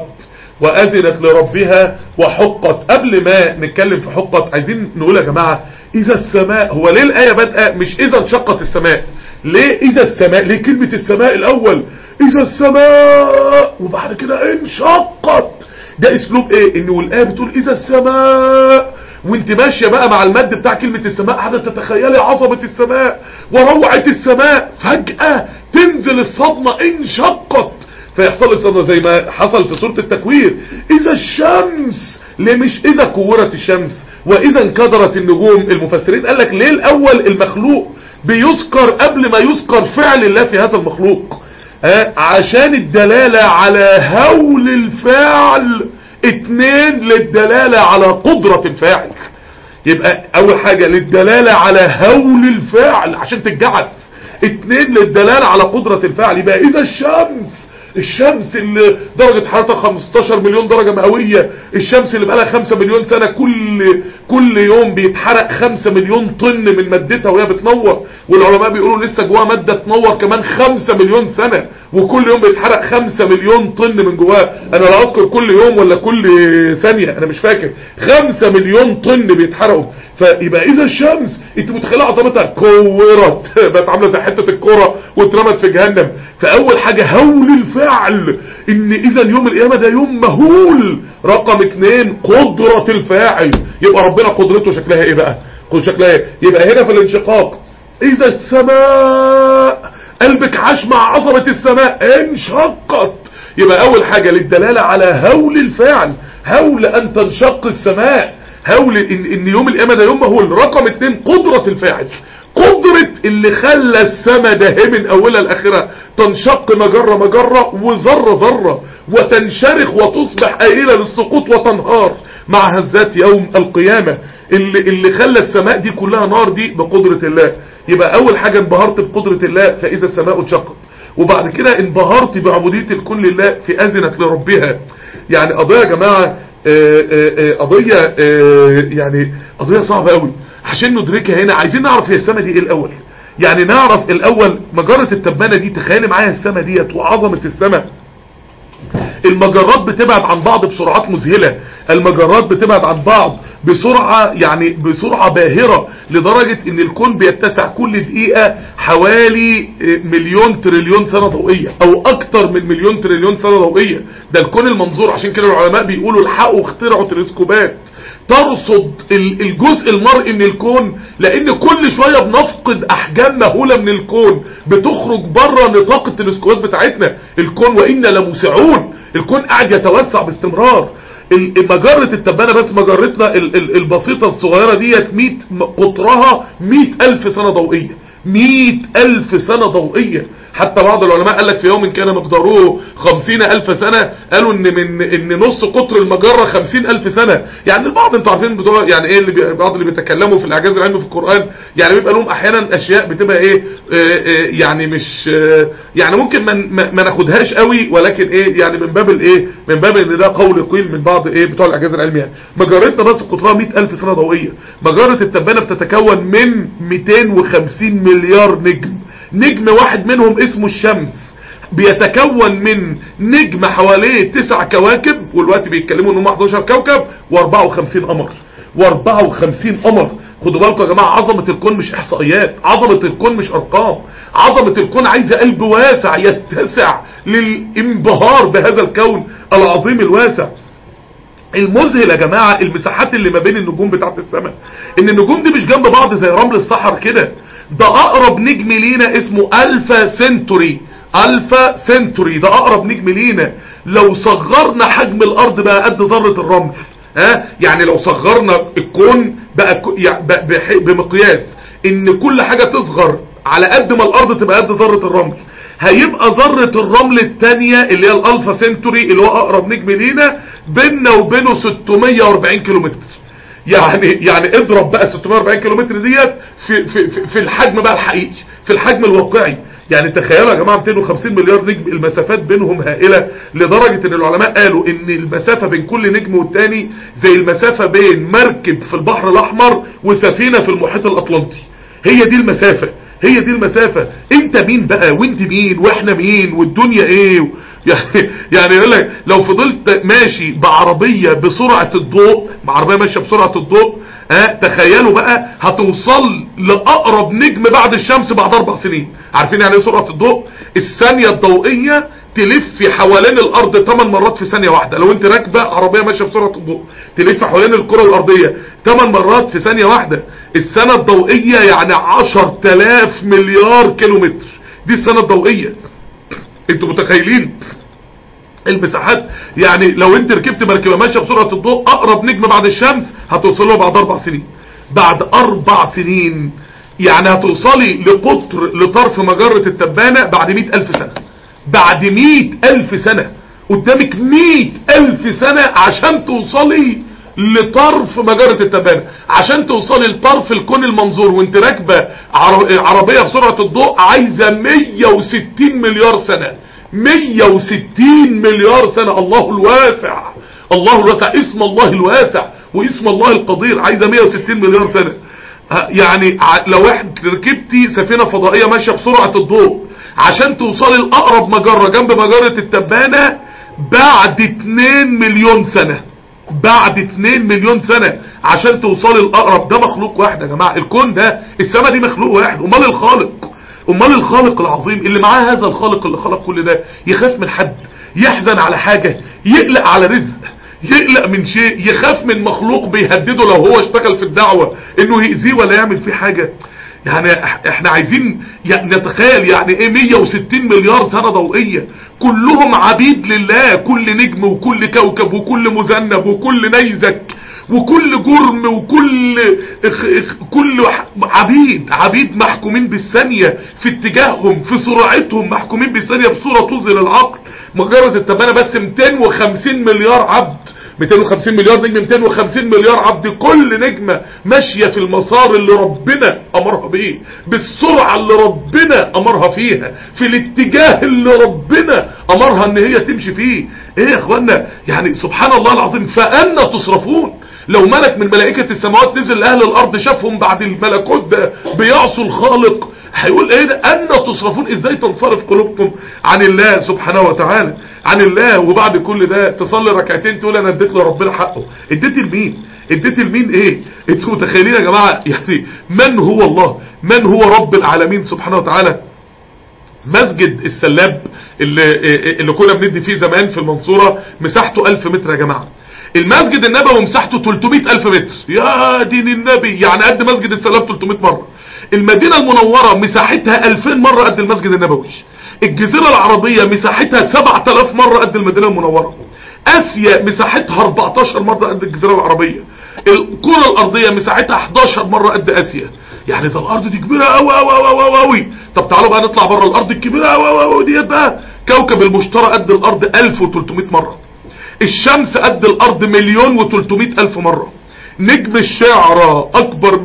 واذنت لربها وحقت قبل ما نتكلم في حقت عايزين نقول يا جماعه اذا السماء هو ليه الايه بادئه مش اذا انشقت السماء ليه اذا السماء ليه كلمه السماء الاول اذا السماء وبعد كده انشقت ده اسلوب ايه ان والايه بتقول اذا السماء وانت ماشيه بقى مع المد بتاع كلمه السماء حاجه تتخيلي عظمه السماء وروعه السماء فجاه تنزل الصدمه انشقت فيحصل لك صدمه زي ما حصل في سوره التكوير اذا الشمس ليه مش اذا كورت الشمس واذا انكدرت النجوم المفسرين قال لك ليه الاول المخلوق بيذكر قبل ما يذكر فعل الله في هذا المخلوق ها عشان الدلالة على هول الفعل اتنين للدلالة على قدرة الفاعل يبقى اول حاجة للدلالة على هول الفعل عشان تتجعس اتنين للدلالة على قدرة الفعل يبقى اذا الشمس الشمس اللي درجة حرارتها 15 مليون درجة مئوية الشمس اللي بقالها 5 مليون سنة كل كل يوم بيتحرق 5 مليون طن من مادتها وهي بتنور والعلماء بيقولوا لسه جواها مادة تنور كمان 5 مليون سنة وكل يوم بيتحرق 5 مليون طن من جواها انا لا اذكر كل يوم ولا كل ثانية انا مش فاكر 5 مليون طن بيتحرقوا فيبقى اذا الشمس انت متخيله عظمتها كورت بقت عامله زي حته الكوره واترمت في جهنم فاول حاجه هول الفعل ان اذا يوم القيامه ده يوم مهول رقم اتنين قدره الفاعل يبقى ربنا قدرته شكلها ايه بقى قد شكلها ايه يبقى هنا في الانشقاق اذا السماء قلبك عاش مع عظمه السماء انشقت يبقى اول حاجة للدلالة على هول الفعل هول ان تنشق السماء هول ان, إن يوم القيامة ده يوم هو رقم اتنين قدرة الفاعل قدرة اللي خلى السماء ده من اولها لاخرها تنشق مجرة مجرة وذرة ذرة وتنشرخ وتصبح آئلة للسقوط وتنهار مع هزات يوم القيامة اللي, اللي خلى السماء دي كلها نار دي بقدرة الله يبقى اول حاجة انبهرت بقدرة الله فاذا السماء انشقت وبعد كده انبهرت بعبودية الكون لله في اذنت لربها يعني قضية يا جماعة آه، آه، آه، قضية آه، يعني قضية صعبة قوي عشان ندركها هنا عايزين نعرف هي السماء دي ايه الاول يعني نعرف الاول مجرة التبانة دي تخيل معايا السماء ديت وعظمة السماء المجرات بتبعد عن بعض بسرعات مذهلة المجرات بتبعد عن بعض بسرعة يعني بسرعة باهرة لدرجة ان الكون بيتسع كل دقيقة حوالي مليون تريليون سنة ضوئية او اكتر من مليون تريليون سنة ضوئية ده الكون المنظور عشان كده العلماء بيقولوا الحقوا اخترعوا تلسكوبات ترصد ال- الجزء المرئي من الكون لان كل شوية بنفقد احجام مهولة من الكون بتخرج بره نطاق التلسكوبات بتاعتنا الكون وإنا لموسعون الكون قاعد يتوسع باستمرار ال- مجرة التبانة بس مجرتنا ال- ال- البسيطة الصغيرة ديت 100 م- قطرها 100 ألف سنة ضوئية 100 ألف سنة ضوئية حتى بعض العلماء قال لك في يوم كان مقداره 50 ألف سنة قالوا ان من ان نص قطر المجرة 50 ألف سنة يعني البعض انتوا عارفين بتوع يعني ايه اللي بي بعض اللي بيتكلموا في الاعجاز العلمي في القرآن يعني بيبقى لهم احيانا اشياء بتبقى ايه آه، آه، يعني مش آه، يعني ممكن ما ما ما ناخدهاش قوي ولكن ايه يعني من باب الايه من باب ان ده قول قيل من بعض ايه بتوع الاعجاز العلمي يعني مجرتنا بس قطرها 100 ألف سنة ضوئية مجرة التبانة بتتكون من 250 مليار نجم نجم واحد منهم اسمه الشمس بيتكون من نجم حواليه تسع كواكب والوقت بيتكلموا ان هم 11 كوكب و54 قمر و54 قمر خدوا بالكم يا جماعه عظمه الكون مش احصائيات عظمه الكون مش ارقام عظمه الكون عايزه قلب واسع يتسع للانبهار بهذا الكون العظيم الواسع المذهل يا جماعة المساحات اللي ما بين النجوم بتاعت السماء ان النجوم دي مش جنب بعض زي رمل الصحر كده ده اقرب نجم لينا اسمه الفا سنتوري الفا سنتوري ده اقرب نجم لينا لو صغرنا حجم الارض بقى قد ذرة الرمل ها يعني لو صغرنا الكون بقى ك- يعني بقى بح- بمقياس ان كل حاجة تصغر على قد ما الارض تبقى قد ذرة الرمل هيبقى ذرة الرمل التانية اللي هي الالفا سنتوري اللي هو اقرب نجم لينا بيننا وبينه 640 كيلومتر يعني يعني اضرب بقى 640 كيلومتر ديت في, في, في, في الحجم بقى الحقيقي في الحجم الواقعي يعني تخيلوا يا جماعة 250 مليار نجم المسافات بينهم هائلة لدرجة ان العلماء قالوا ان المسافة بين كل نجم والتاني زي المسافة بين مركب في البحر الاحمر وسفينة في المحيط الاطلنطي هي دي المسافة هي دي المسافة انت مين بقى وانت مين واحنا مين والدنيا ايه يعني يعني يقول لك لو فضلت ماشي بعربية بسرعة الضوء بعربية ماشية بسرعة الضوء ها تخيلوا بقى هتوصل لأقرب نجم بعد الشمس بعد أربع سنين عارفين يعني ايه سرعة الضوء الثانية الضوئية تلف حوالين الأرض 8 مرات في ثانية واحدة لو انت راكبة عربية ماشية بسرعة الضوء تلف حوالين الكرة الأرضية 8 مرات في ثانية واحدة السنة الضوئية يعني 10000 مليار كيلومتر دي السنة الضوئية انتوا متخيلين المساحات يعني لو انت ركبت مركبة ماشية بسرعة الضوء اقرب نجم بعد الشمس هتوصل له بعد اربع سنين بعد اربع سنين يعني هتوصلي لقطر لطرف مجرة التبانة بعد مئة الف سنة بعد مئة الف سنة قدامك مئة الف سنة عشان توصلي لطرف مجرة التبانة عشان توصلي لطرف الكون المنظور وانت راكبة عر- عربية بسرعة الضوء عايزة 160 مليار سنة 160 مليار سنة الله الواسع الله الواسع اسم الله الواسع واسم الله القدير عايزة 160 مليار سنة ها، يعني ع- لو احنا ركبتي سفينة فضائية ماشية بسرعة الضوء عشان توصلي لأقرب مجرة جنب مجرة التبانة بعد 2 مليون سنة بعد 2 مليون سنة عشان توصلي الأقرب ده مخلوق واحد يا جماعة الكون ده السماء دي مخلوق واحد امال الخالق امال الخالق العظيم اللي معاه هذا الخالق اللي خلق كل ده يخاف من حد يحزن على حاجة يقلق على رزق يقلق من شيء يخاف من مخلوق بيهدده لو هو اشتغل في الدعوة انه يأذيه ولا يعمل فيه حاجة يعني إح- احنا عايزين يعني نتخيل يعني ايه 160 مليار سنة ضوئية كلهم عبيد لله كل نجم وكل كوكب وكل مذنب وكل نيزك وكل جرم وكل اخ اخ كل ح- عبيد عبيد محكومين بالثانية في اتجاههم في سرعتهم محكومين بالثانية بصورة توزن العقل مجرد التبانة بس 250 مليار عبد 250 مليار نجم 250 مليار عبد كل نجمة ماشية في المسار اللي ربنا امرها بيه بالسرعة اللي ربنا امرها فيها في الاتجاه اللي ربنا امرها ان هي تمشي فيه ايه يا اخوانا يعني سبحان الله العظيم فأنا تصرفون لو ملك من ملائكة السماوات نزل لأهل الأرض شافهم بعد الملكوت ده بيعصوا الخالق هيقول ايه ده أن تصرفون ازاي تنصرف قلوبكم عن الله سبحانه وتعالى عن الله وبعد كل ده تصلي ركعتين تقول انا اديت لربنا حقه اديت لمين اديت لمين ايه انتوا متخيلين يا جماعة يعني من هو الله من هو رب العالمين سبحانه وتعالى مسجد السلاب اللي, اللي كنا بندي فيه زمان في المنصورة مساحته 1000 متر يا جماعة المسجد النبوي مساحته 300 ألف متر يا دين النبي يعني قد مسجد السلام 300 مرة المدينة المنورة مساحتها 2000 مرة قد المسجد النبوي الجزيرة العربية مساحتها 7000 مرة قد المدينة المنورة اسيا مساحتها 14 مرة قد الجزيرة العربية الكرة الارضية مساحتها 11 مرة قد اسيا يعني ده الارض دي كبيرة قوي قوي قوي قوي قوي طب تعالوا بقى نطلع بره الارض الكبيرة قوي قوي قوي ديت بقى كوكب المشتري قد الارض 1300 مرة الشمس قد الارض مليون و300 الف مرة نجم الشعرة اكبر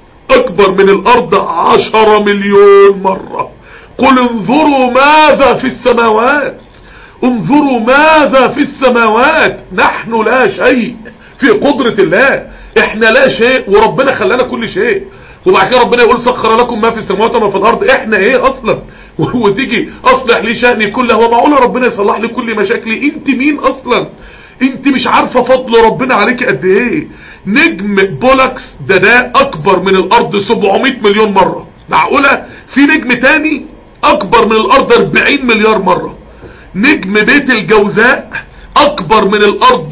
اكبر من الارض عشرة مليون مرة قل انظروا ماذا في السماوات انظروا ماذا في السماوات نحن لا شيء في قدرة الله احنا لا شيء وربنا خلانا كل شيء وبعد كده ربنا يقول سخر لكم ما في السماوات وما في الارض احنا ايه اصلا وتيجي اصلح لي شأني كله هو معقول ربنا يصلح لي كل مشاكلي انت مين اصلا انت مش عارفة فضل ربنا عليك قد ايه نجم بولكس ده ده اكبر من الارض 700 مليون مرة معقولة في نجم تاني اكبر من الارض 40 مليار مرة نجم بيت الجوزاء اكبر من الارض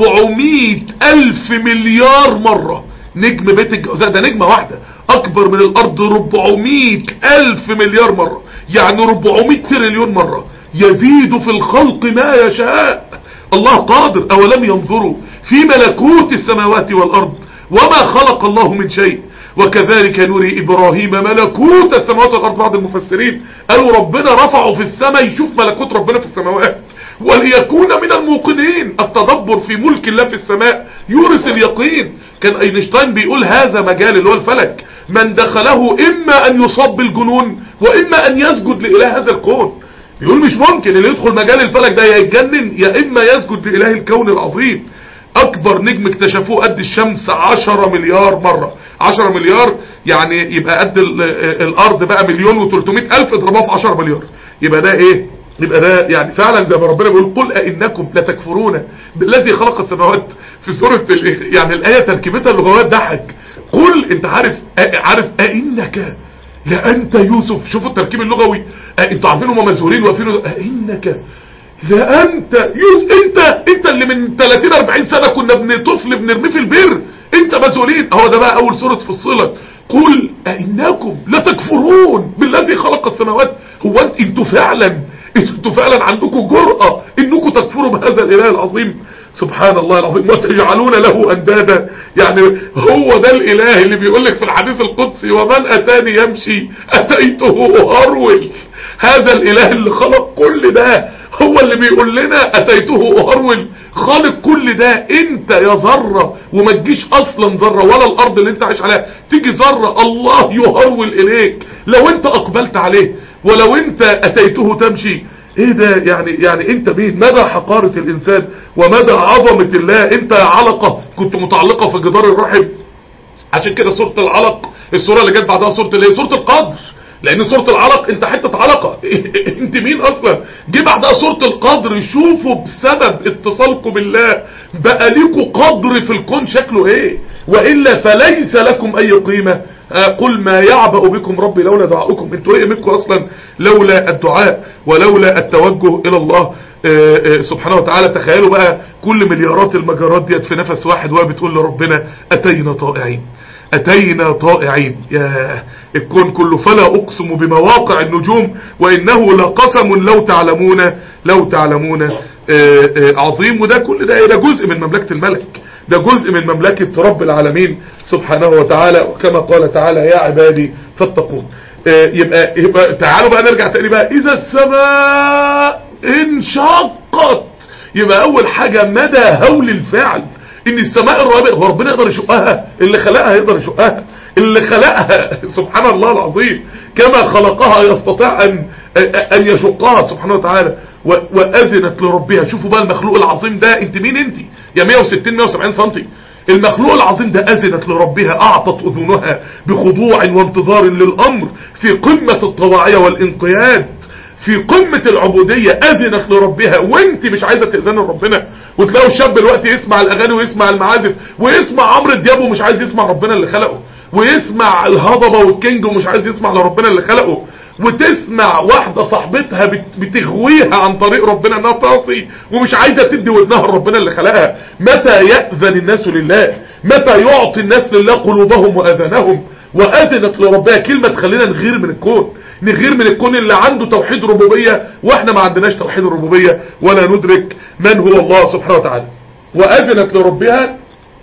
400 الف مليار مرة نجم بيت الجوزاء ده نجمة واحدة اكبر من الارض 400 الف مليار مرة يعني 400 تريليون مرة يزيد في الخلق ما يشاء الله قادر اولم ينظروا في ملكوت السماوات والارض وما خلق الله من شيء وكذلك نري إبراهيم ملكوت السماوات والأرض بعض المفسرين قالوا ربنا رفعه في السماء يشوف ملكوت ربنا في السماوات وليكون من الموقنين التدبر في ملك الله في السماء يورث اليقين كان اينشتاين بيقول هذا مجال اللي هو الفلك من دخله إما أن يصاب بالجنون وإما أن يسجد لإله هذا الكون بيقول مش ممكن اللي يدخل مجال الفلك ده يا يتجنن يا إما يسجد لإله الكون العظيم اكبر نجم اكتشفوه قد الشمس 10 مليار مرة 10 مليار يعني يبقى قد الارض بقى مليون و300 الف اضربها في 10 مليار يبقى ده ايه يبقى ده يعني فعلا زي ما ربنا بيقول قل ائنكم لتكفرون بالذي خلق السماوات في سورة يعني الايه تركيبتها اللغويه ضحك قل انت عارف عارف ائنك لانت يوسف شوفوا التركيب اللغوي انتوا عارفين هم مزهورين واقفين ائنك ده انت يوز انت انت اللي من 30 40 سنة كنا ابن طفل بنرميه في البر انت مسؤولين اهو ده بقى اول سورة فصلت قل ائنكم لتكفرون بالذي خلق السماوات هو انتوا فعلا انتوا فعلا عندكم جرأة انكم تكفروا بهذا الاله العظيم سبحان الله العظيم وتجعلون له اندادا يعني هو ده الاله اللي بيقول لك في الحديث القدسي ومن اتاني يمشي اتيته اهرول هذا الاله اللي خلق كل ده هو اللي بيقول لنا اتيته اهرول خالق كل ده انت يا ذرة وما تجيش اصلا ذرة ولا الارض اللي انت عايش عليها تيجي ذرة الله يهرول اليك لو انت اقبلت عليه ولو انت اتيته تمشي ايه ده يعني يعني انت مين مدى حقارة الانسان ومدى عظمة الله انت علقة كنت متعلقة في جدار الرحم عشان كده سورة العلق السورة اللي جت بعدها سورة اللي هي سورة القدر لان سورة العلق انت حتة علقة انت مين اصلا جه بعدها سورة القدر شوفوا بسبب اتصالكم بالله بقى ليكوا قدر في الكون شكله ايه وإلا فليس لكم اي قيمة قل ما يعبأ بكم ربي لولا دعاؤكم انتوا ايه قيمتكم اصلا لولا الدعاء ولولا التوجه الى الله سبحانه وتعالى تخيلوا بقى كل مليارات المجرات ديت في نفس واحد وهي بتقول لربنا اتينا طائعين أتينا طائعين يا الكون كله فلا أقسم بمواقع النجوم وإنه لقسم لو تعلمون لو تعلمون آه، آه، عظيم وده كل ده ده جزء من مملكة الملك ده جزء من مملكة رب العالمين سبحانه وتعالى وكما قال تعالى يا عبادي فاتقون آه، يبقى, يبقى تعالوا بقى نرجع تاني بقى إذا السماء انشقت يبقى أول حاجة مدى هول الفعل ان السماء الرابعة هو ربنا يقدر يشقها اللي خلقها يقدر يشقها اللي خلقها سبحان الله العظيم كما خلقها يستطيع ان ان يشقها سبحانه وتعالى و- واذنت لربها شوفوا بقى المخلوق العظيم ده انت مين انت يا 160 170 سم المخلوق العظيم ده اذنت لربها اعطت اذنها بخضوع وانتظار للامر في قمة الطواعية والانقياد في قمة العبودية اذنت لربها وانت مش عايزة تأذن لربنا وتلاقوا الشاب دلوقتي يسمع الاغاني ويسمع المعازف ويسمع عمرو دياب ومش عايز يسمع ربنا اللي خلقه ويسمع الهضبة والكينج ومش عايز يسمع لربنا اللي خلقه وتسمع واحدة صاحبتها بت- بتغويها عن طريق ربنا انها تعصي ومش عايزة تدي ودنها لربنا اللي خلقها متى يأذن الناس لله متى يعطي الناس لله قلوبهم وأذانهم وأذنت لربها كلمة تخلينا نغير من الكون نغير من الكون اللي عنده توحيد ربوبية واحنا ما عندناش توحيد ربوبية ولا ندرك من هو الله سبحانه وتعالى وأذنت لربها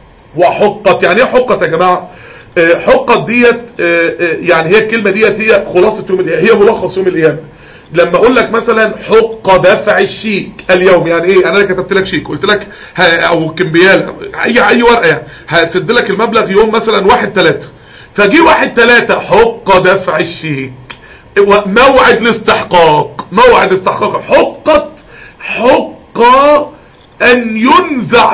وحقت يعني ايه حقت يا جماعة آه، حقت ديت آه، آه، يعني هي الكلمة ديت هي خلاصة يوم القيامة هي ملخص يوم القيامة لما اقول لك مثلا حق دفع الشيك اليوم يعني ايه انا كتبت لك شيك قلت لك ه- او كمبيال اي اي ورقه يعني هسد لك المبلغ يوم مثلا واحد ثلاثة فجي واحد ثلاثة حق دفع الشيك و- موعد الاستحقاق موعد استحقاق حقت حق ان ينزع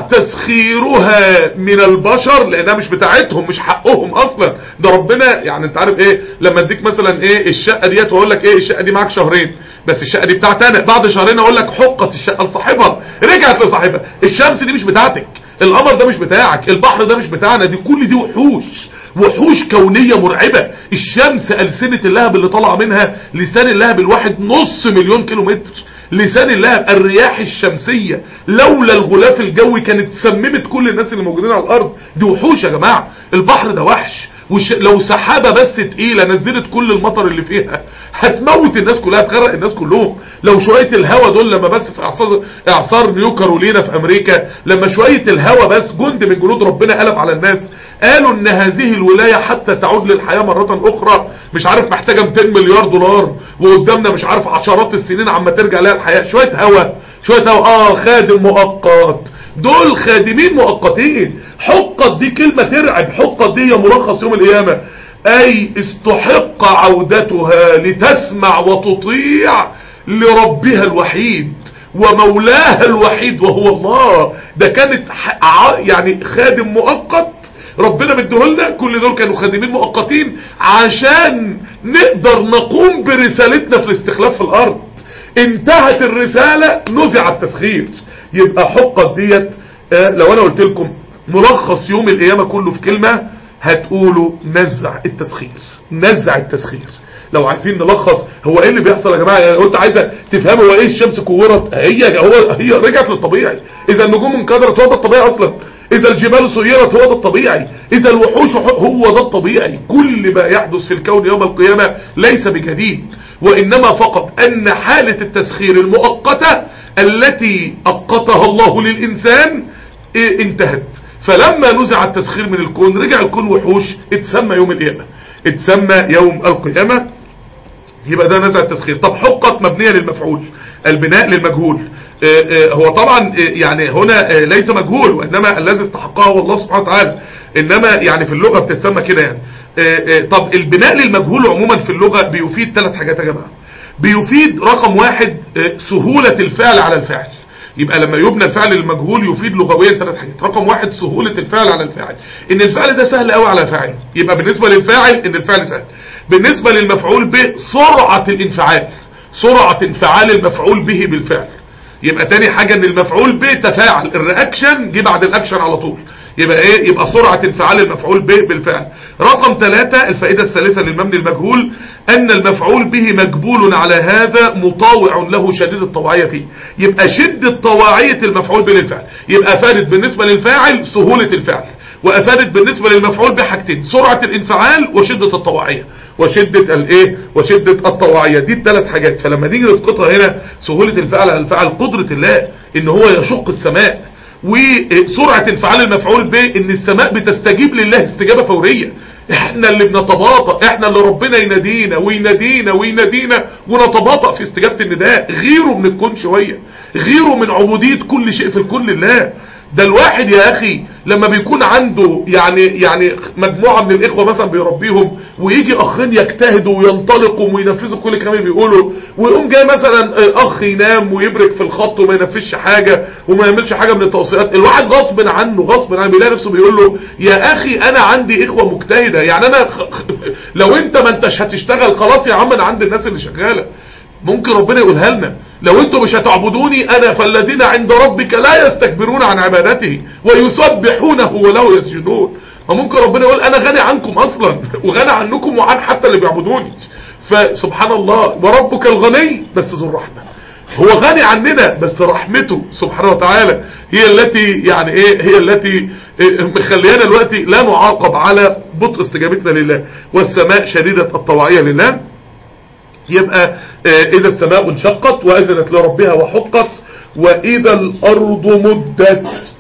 تسخيرها من البشر لانها مش بتاعتهم مش حقهم اصلا ده ربنا يعني انت عارف ايه لما اديك مثلا ايه الشقه ديت واقول لك ايه الشقه دي معاك شهرين بس الشقه دي بتاعتي انا بعد شهرين اقول لك حقت الشقه لصاحبها رجعت لصاحبها الشمس دي مش بتاعتك القمر ده مش بتاعك البحر ده مش بتاعنا دي كل دي وحوش وحوش كونية مرعبة الشمس ألسنة اللهب اللي طالعه منها لسان اللهب الواحد نص مليون كيلو متر لسان اللهب الرياح الشمسية لولا الغلاف الجوي كانت سممت كل الناس اللي موجودين على الأرض دي وحوش يا جماعة البحر ده وحش وش لو سحابة بس تقيلة نزلت كل المطر اللي فيها هتموت الناس كلها هتغرق الناس كلهم لو شوية الهوا دول لما بس في اعصار, اعصار نيو كارولينا في امريكا لما شوية الهوا بس جند من جنود ربنا قلب على الناس قالوا ان هذه الولاية حتى تعود للحياة مرة اخرى مش عارف محتاجة 200 مليار دولار وقدامنا مش عارف عشرات السنين عما ترجع لها الحياة شوية هوا شوية هوا اه خادم مؤقت دول خادمين مؤقتين حقت دي كلمة ترعب حقت دي هي ملخص يوم القيامة اي استحق عودتها لتسمع وتطيع لربها الوحيد ومولاها الوحيد وهو الله ده كانت ح- ع- يعني خادم مؤقت ربنا مديهولنا كل دول كانوا خادمين مؤقتين عشان نقدر نقوم برسالتنا في الاستخلاف في الارض انتهت الرسالة نزع التسخير يبقى حقت ديت آه، لو انا قلت لكم ملخص يوم القيامة كله في كلمة هتقولوا نزع التسخير نزع التسخير لو عايزين نلخص هو ايه اللي بيحصل يا جماعه يعني قلت عايزه تفهموا هو ايه الشمس كورت هي هو هي رجعت للطبيعي اذا النجوم انكدرت هو ده الطبيعي اصلا اذا الجبال سيرت هو ده الطبيعي اذا الوحوش ح- هو ده الطبيعي كل ما يحدث في الكون يوم القيامه ليس بجديد وانما فقط ان حاله التسخير المؤقته التي أقتها الله للإنسان إيه، انتهت فلما نزع التسخير من الكون رجع الكون وحوش اتسمى يوم القيامة اتسمى يوم القيامة يبقى ده نزع التسخير طب حقت مبنية للمفعول البناء للمجهول آه، آه، هو طبعا آه، يعني هنا آه، ليس مجهول وإنما الذي استحقها هو الله سبحانه وتعالى إنما يعني في اللغة بتتسمى كده يعني آه، آه، طب البناء للمجهول عموما في اللغة بيفيد ثلاث حاجات يا جماعة بيفيد رقم واحد آه، سهولة الفعل على الفاعل يبقى لما يبنى الفعل المجهول يفيد لغويا ثلاث حاجات رقم واحد سهولة الفعل على الفاعل ان الفعل ده سهل قوي على فاعل يبقى بالنسبة للفاعل ان الفعل سهل بالنسبة للمفعول به سرعة الانفعال سرعة انفعال المفعول به بالفعل يبقى تاني حاجة ان المفعول به تفاعل الرياكشن جه بعد الاكشن على طول يبقى ايه يبقى سرعة انفعال المفعول به بالفعل رقم ثلاثة الفائدة الثالثة للمبني المجهول ان المفعول به مجبول على هذا مطاوع له شديد الطواعية فيه يبقى شدة طواعية المفعول به للفعل يبقى فارد بالنسبة للفاعل سهولة الفعل وافادت بالنسبة للمفعول به حاجتين سرعة الانفعال وشدة الطواعية وشدة الايه وشدة الطواعية دي الثلاث حاجات فلما نيجي نسقطها هنا سهولة الفعل على الفعل قدرة الله ان هو يشق السماء وسرعة انفعال المفعول به ان السماء بتستجيب لله استجابة فورية احنا اللي بنتباطأ احنا اللي ربنا ينادينا وينادينا وينادينا ونتباطأ في استجابة النداء غيره من الكون شوية غيره من عبودية كل شيء في الكون لله ده الواحد يا اخي لما بيكون عنده يعني يعني مجموعة من الاخوة مثلا بيربيهم ويجي اخين يجتهدوا وينطلقوا وينفذوا كل الكلام اللي بيقولوا ويقوم جاي مثلا اخ ينام ويبرك في الخط وما ينفذش حاجة وما يعملش حاجة من التوصيات الواحد غصب عنه غصب عنه بيلاقي نفسه بيقول له يا اخي انا عندي اخوة مجتهدة يعني انا لو انت ما انتش هتشتغل خلاص يا عم انا عندي الناس اللي شغالة ممكن ربنا يقولها لنا لو انتم مش هتعبدوني انا فالذين عند ربك لا يستكبرون عن عبادته ويسبحونه وله يسجدون وممكن ربنا يقول انا غني عنكم اصلا وغني عنكم وعن حتى اللي بيعبدوني فسبحان الله وربك الغني بس ذو الرحمة هو غني عننا بس رحمته سبحانه وتعالى هي التي يعني ايه هي التي مخليانا دلوقتي لا نعاقب على بطء استجابتنا لله والسماء شديدة الطواعية لله يبقى اذا السماء انشقت واذنت لربها وحقت واذا الارض مدت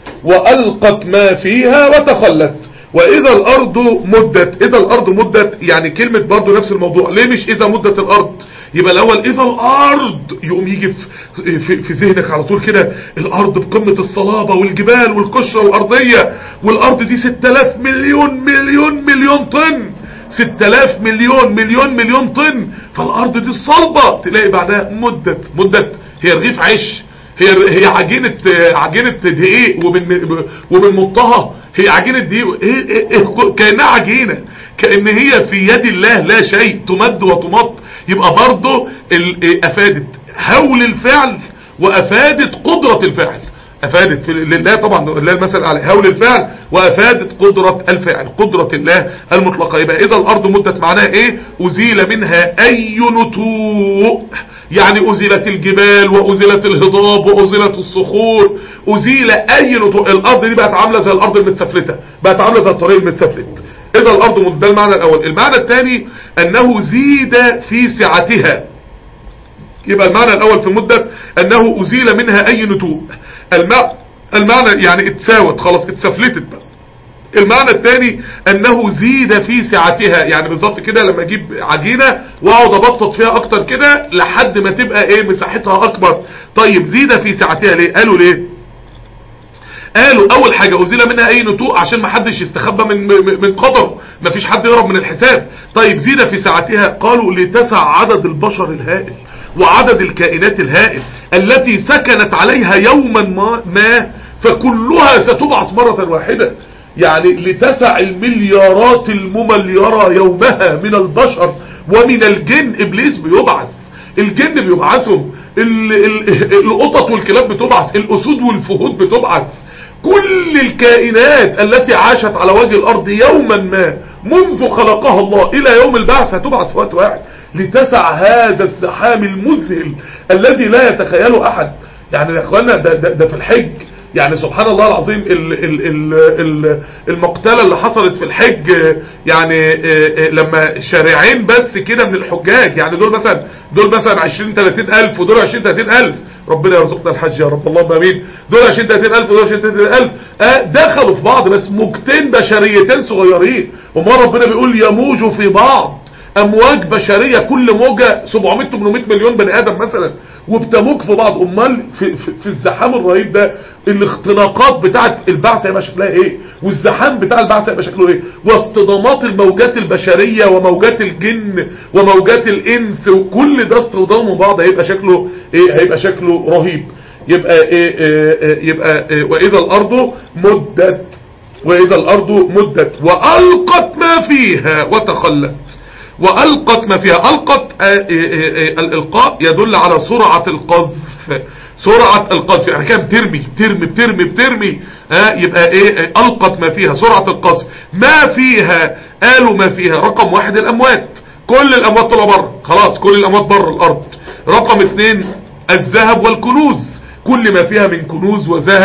والقت ما فيها وتخلت واذا الارض مدت اذا الارض مدت يعني كلمة برضو نفس الموضوع ليه مش اذا مدت الارض يبقى الاول اذا الارض يقوم يجي في, في, في ذهنك على طول كده الارض بقمة الصلابة والجبال والقشرة الارضية والارض دي 6000 مليون مليون مليون طن 6000 مليون مليون مليون طن فالارض دي الصلبة تلاقي بعدها مدت مدت هي رغيف عيش هي هي عجينة عجينة دقيق ومن ومن مطها هي عجينة دقيق كأنها عجينة كأن هي في يد الله لا شيء تمد وتمط يبقى برضه افادت هول الفعل وافادت قدرة الفعل افادت لله طبعا لله المثل على هول الفعل وافادت قدرة الفعل قدرة الله المطلقة يبقى اذا الارض مدت معناها ايه ازيل منها اي نتوء يعني ازيلت الجبال وازيلت الهضاب وازيلت الصخور ازيل اي نتوء الارض دي بقت عاملة زي الارض المتسفلتة بقت عاملة زي الطريق المتسفلت اذا الارض مدت ده المعنى الاول المعنى الثاني انه زيد في سعتها يبقى المعنى الاول في مدة انه ازيل منها اي نتوء المعنى يعني اتساوت خلاص اتسفلتت بقى المعنى الثاني انه زيد في سعتها يعني بالظبط كده لما اجيب عجينة واقعد ابطط فيها اكتر كده لحد ما تبقى ايه مساحتها اكبر طيب زيد في سعتها ليه قالوا ليه قالوا اول حاجة ازيل منها اي نتوء عشان ما حدش يستخبى من من قدره ما فيش حد يهرب من الحساب طيب زيد في سعتها قالوا لتسع عدد البشر الهائل وعدد الكائنات الهائل التي سكنت عليها يوما ما, ما فكلها ستبعث مرة واحدة يعني لتسع المليارات الممليرة يومها من البشر ومن الجن ابليس بيبعث الجن بيبعثهم القطط والكلاب بتبعث الاسود والفهود بتبعث كل الكائنات التي عاشت على وجه الارض يوما ما منذ خلقها الله الى يوم البعث هتبعث في وقت واحد لتسع هذا الزحام المذهل الذي لا يتخيله احد يعني يا اخوانا ده, ده, ده في الحج يعني سبحان الله العظيم ال ال ال ال المقتلة اللي حصلت في الحج يعني لما شارعين بس كده من الحجاج يعني دول مثلا دول مثلا 20 30 الف ودول 20 30 الف ربنا يرزقنا الحج يا رب اللهم امين دول 20 30 الف ودول 20 30 الف دخلوا في بعض بس موجتين بشريتين صغيرين وما ربنا بيقول يموجوا في بعض امواج بشرية كل موجة 700 800 مليون بني ادم مثلا وبتموج في بعض امال في, في, في الزحام الرهيب ده الاختناقات بتاعه البعث هيبقى شكلها ايه والزحام بتاع البعث هيبقى شكله ايه واصطدامات الموجات البشرية وموجات الجن وموجات الانس وكل ده اصطدام بعض هيبقى شكله ايه هيبقى شكله رهيب يبقى ايه, إيه يبقى إيه واذا الارض مدت واذا الارض مدت والقت ما فيها وتخلت وألقت ما فيها ألقت الإلقاء يدل على سرعة القذف سرعة القذف يعني كان بترمي بترمي بترمي بترمي آه يبقى ايه ألقت ما فيها سرعة القذف ما فيها قالوا ما فيها رقم واحد الأموات كل الأموات طلعوا بره خلاص كل الأموات بره الأرض رقم اثنين الذهب والكنوز كل ما فيها من كنوز وذهب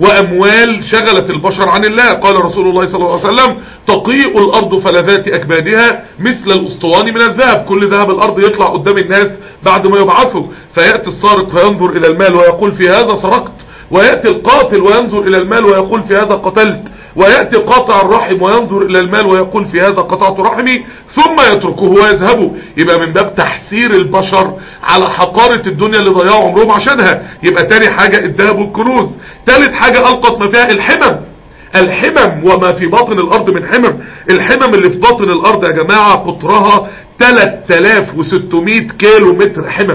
واموال شغلت البشر عن الله قال رسول الله صلى الله عليه وسلم تقيء الارض فلذات اكبادها مثل الاسطوان من الذهب كل ذهب الارض يطلع قدام الناس بعد ما يبعثوا فيأتي السارق فينظر الى المال ويقول في هذا سرقت ويأتي القاتل وينظر الى المال ويقول في هذا قتلت ويأتي قاطع الرحم وينظر إلى المال ويقول في هذا قطعت رحمي ثم يتركه ويذهب يبقى من باب تحسير البشر على حقارة الدنيا اللي ضيعوا عمرهم عشانها يبقى تاني حاجة الذهب والكنوز تالت حاجة ألقت ما فيها الحمم الحمم وما في باطن الأرض من حمم الحمم اللي في باطن الأرض يا جماعة قطرها 3600 كيلو متر حمم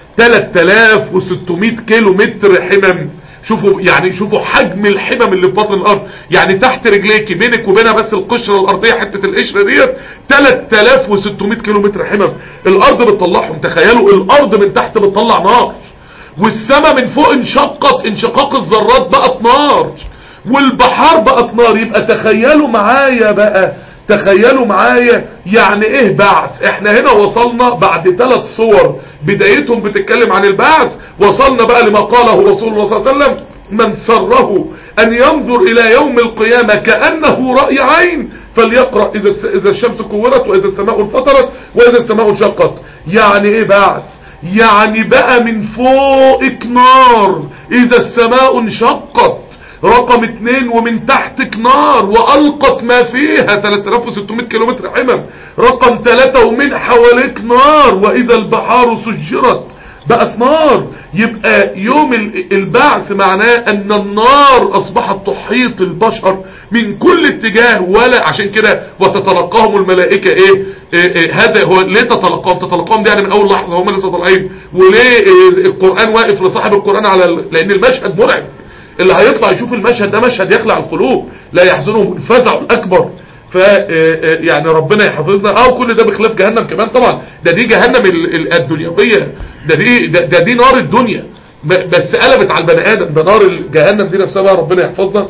3600 كيلو متر حمم شوفوا يعني شوفوا حجم الحمم اللي في بطن الارض يعني تحت رجليك بينك وبينها بس القشره الارضيه حته القشره ديت 3600 كيلو متر حمم الارض بتطلعهم تخيلوا الارض من تحت بتطلع نار والسماء من فوق انشقت انشقاق الذرات بقت نار والبحار بقت نار يبقى تخيلوا معايا بقى تخيلوا معايا يعني ايه بعث احنا هنا وصلنا بعد ثلاث صور بدايتهم بتتكلم عن البعث وصلنا بقى لما قاله رسول الله صلى الله عليه وسلم من سره ان ينظر الى يوم القيامة كأنه رأي عين فليقرأ اذا اذا الشمس كورت واذا السماء انفطرت واذا السماء انشقت يعني ايه بعث يعني بقى من فوقك نار اذا السماء انشقت رقم اتنين ومن تحتك نار والقت ما فيها 3600 كيلومتر حمم رقم ثلاثة ومن حواليك نار واذا البحار سجرت بقت نار يبقى يوم البعث معناه ان النار اصبحت تحيط البشر من كل اتجاه ولا عشان كده وتتلقاهم الملائكة ايه, إيه, إيه هذا هو ليه تتلقاهم تتلقاهم دي يعني من اول لحظة هم لسه طالعين وليه إيه القرآن واقف لصاحب القرآن على لان المشهد مرعب اللي هيطلع يشوف المشهد ده مشهد يخلع القلوب لا يحزنهم الفزع الاكبر ف يعني ربنا يحفظنا اه كل ده بخلاف جهنم كمان طبعا ده دي جهنم الدنيويه ده دي ده, ده دي نار الدنيا بس قلبت على البني ادم ده نار الجهنم دي نفسها بقى ربنا يحفظنا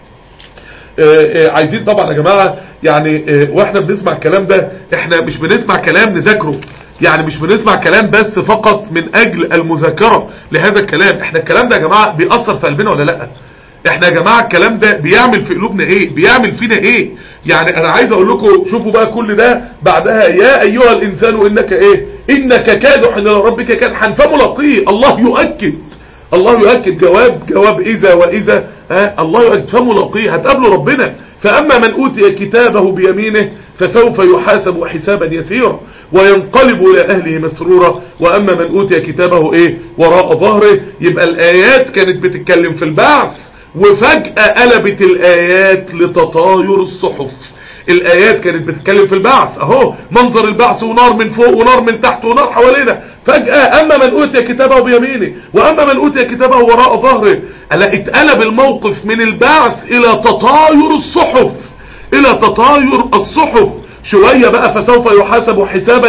عايزين طبعا يا جماعه يعني واحنا بنسمع الكلام ده احنا مش بنسمع كلام نذاكره يعني مش بنسمع كلام بس فقط من اجل المذاكرة لهذا الكلام احنا الكلام ده يا جماعة بيأثر في قلبنا ولا لا احنا يا جماعة الكلام ده بيعمل في قلوبنا ايه بيعمل فينا ايه يعني انا عايز اقول لكم شوفوا بقى كل ده بعدها يا ايها الانسان انك ايه انك كادح الى ربك كادحا فملاقيه الله يؤكد الله يؤكد جواب جواب اذا واذا ها الله يؤكد فملاقيه هتقابلوا ربنا فأما من أوتي كتابه بيمينه فسوف يحاسب حسابا يسيرا وينقلب إلى أهله مسرورا وأما من أوتي كتابه إيه وراء ظهره يبقى الآيات كانت بتتكلم في البعث وفجأة قلبت الآيات لتطاير الصحف الآيات كانت بتتكلم في البعث اهو منظر البعث ونار من فوق ونار من تحت ونار حوالينا فجأة أما من أوتي كتابه بيمينه وأما من أوتي كتابه وراء ظهره ألا اتقلب الموقف من البعث إلى تطاير الصحف إلى تطاير الصحف شوية بقى فسوف يحاسب حسابا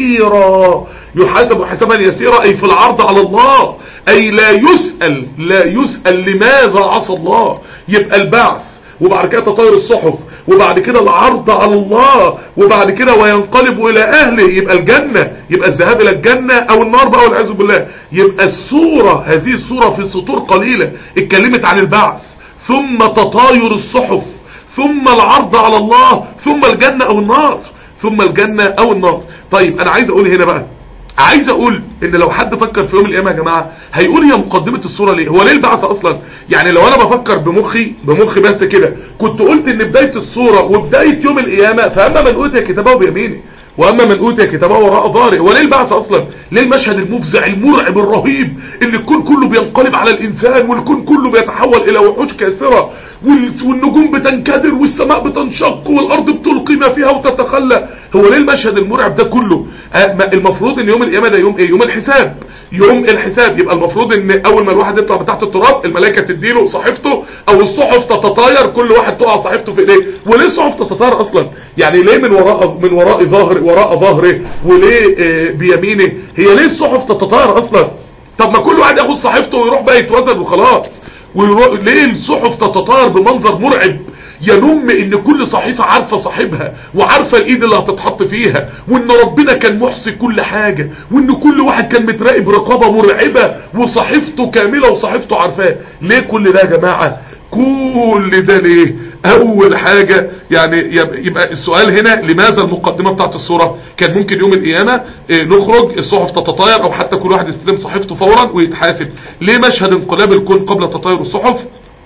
يسيرا يحاسب حسابا يسيرا أي في العرض على الله أي لا يسأل لا يسأل لماذا عصى الله يبقى البعث وبعد كده تطاير الصحف وبعد كده العرض على الله وبعد كده وينقلب الى اهله يبقى الجنة يبقى الذهاب الى الجنة او النار بقى والعياذ بالله يبقى الصورة هذه الصورة في سطور قليلة اتكلمت عن البعث ثم تطاير الصحف ثم العرض على الله ثم الجنة او النار ثم الجنة او النار طيب انا عايز اقول هنا بقى عايز اقول ان لو حد فكر في يوم القيامه يا جماعه هيقول هي مقدمه الصوره ليه هو ليه البعث اصلا يعني لو انا بفكر بمخي بمخي بس كده كنت قلت ان بدايه الصوره وبدايه يوم القيامه فاما من اوتي كتابه بيمينه واما من اوتي كتابه وراء ظهره هو ليه البعث اصلا ليه المشهد المفزع المرعب الرهيب ان الكون كله بينقلب على الانسان والكون كله بيتحول الى وحوش كاسره والنجوم بتنكدر والسماء بتنشق والارض بتلقي ما فيها وتتخلى هو ليه المشهد المرعب ده كله المفروض ان يوم القيامه ده يوم ايه يوم الحساب يوم الحساب يبقى المفروض ان اول ما الواحد يطلع من تحت التراب الملائكه تديله صحيفته او الصحف تتطاير كل واحد تقع صحيفته في ايديه وليه الصحف تتطاير اصلا يعني ليه من وراء من وراء ظهر وراء ظهره وليه آه بيمينه هي ليه الصحف تتطاير اصلا طب ما كل واحد ياخد صحيفته ويروح بقى يتوزن وخلاص ليه الصحف تتطاير بمنظر مرعب ينم ان كل صحيفة عارفة صاحبها وعارفة الايد اللي هتتحط فيها وان ربنا كان محصي كل حاجة وان كل واحد كان متراقب رقابة مرعبة وصحيفته كاملة وصحيفته عارفاه ليه كل ده يا جماعة كل ده ليه اول حاجة يعني يب- يبقى السؤال هنا لماذا المقدمة بتاعت الصورة كان ممكن يوم القيامة إيه، نخرج الصحف تتطاير او حتى كل واحد يستلم صحيفته فورا ويتحاسب ليه مشهد انقلاب الكون قبل تطاير الصحف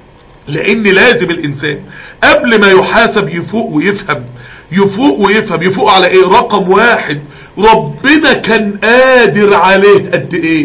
لان لازم الانسان قبل ما يحاسب يفوق ويفهم يفوق ويفهم يفوق على ايه رقم واحد ربنا كان قادر عليه قد ايه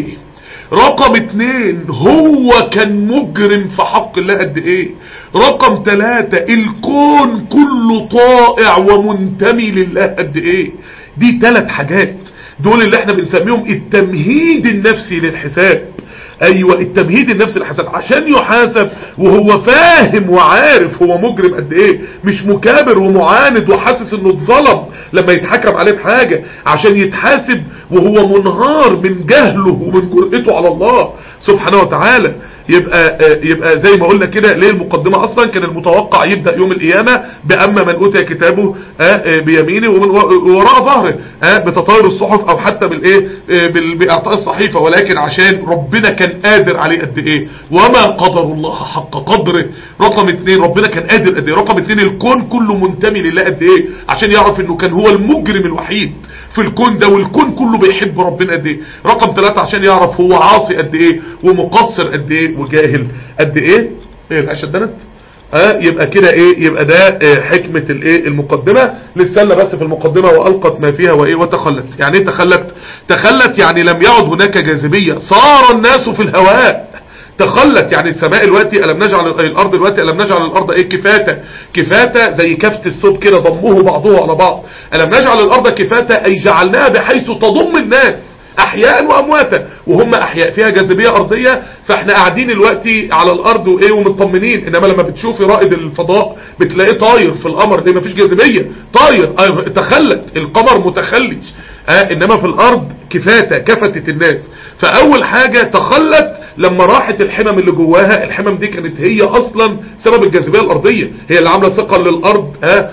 رقم اتنين هو كان مجرم في حق الله قد ايه رقم تلاتة الكون كله طائع ومنتمي لله قد ايه دي تلات حاجات دول اللي احنا بنسميهم التمهيد النفسي للحساب ايوه التمهيد النفسي للحساب عشان يحاسب وهو فاهم وعارف هو مجرم قد ايه مش مكابر ومعاند وحاسس انه اتظلم لما يتحكم عليه بحاجة عشان يتحاسب وهو منهار من جهله ومن جرأته على الله سبحانه وتعالى يبقى يبقى زي ما قلنا كده ليه المقدمة اصلا كان المتوقع يبدأ يوم القيامة باما من اوتي كتابه بيمينه ومن وراء ظهره بتطاير الصحف او حتى بالايه باعطاء الصحيفة ولكن عشان ربنا كان قادر عليه قد ايه وما قدر الله حق قدره رقم اتنين ربنا كان قادر قد ايه رقم اتنين الكون كله منتمي لله قد ايه عشان يعرف انه كان هو المجرم الوحيد في الكون ده والكون كله بيحب ربنا قد ايه رقم ثلاثة عشان يعرف هو عاصي قد ايه ومقصر قد ايه وجاهل قد ايه ايه العشاء اتدنت اه يبقى كده ايه يبقى ده اه حكمة الايه المقدمة للسلة بس في المقدمة والقت ما فيها وايه وتخلت يعني ايه تخلت تخلت يعني لم يعد هناك جاذبية صار الناس في الهواء تخلت يعني السماء الوقتي ألم نجعل الأرض الوقتي ألم نجعل الأرض إيه كفاتة كفاتة زي كفة الصوب كده ضموه بعضه على بعض ألم نجعل الأرض كفاتة أي جعلناها بحيث تضم الناس احياء وامواتا وهم احياء فيها جاذبيه ارضيه فاحنا قاعدين دلوقتي على الارض وايه ومطمنين انما لما بتشوفي رائد الفضاء بتلاقيه طاير في القمر ليه مفيش جاذبيه طاير آه تخلت القمر متخلج آه انما في الارض كفاته كفتت الناس فاول حاجه تخلت لما راحت الحمم اللي جواها الحمم دي كانت هي اصلا سبب الجاذبيه الارضيه هي اللي عامله ثقل للارض آه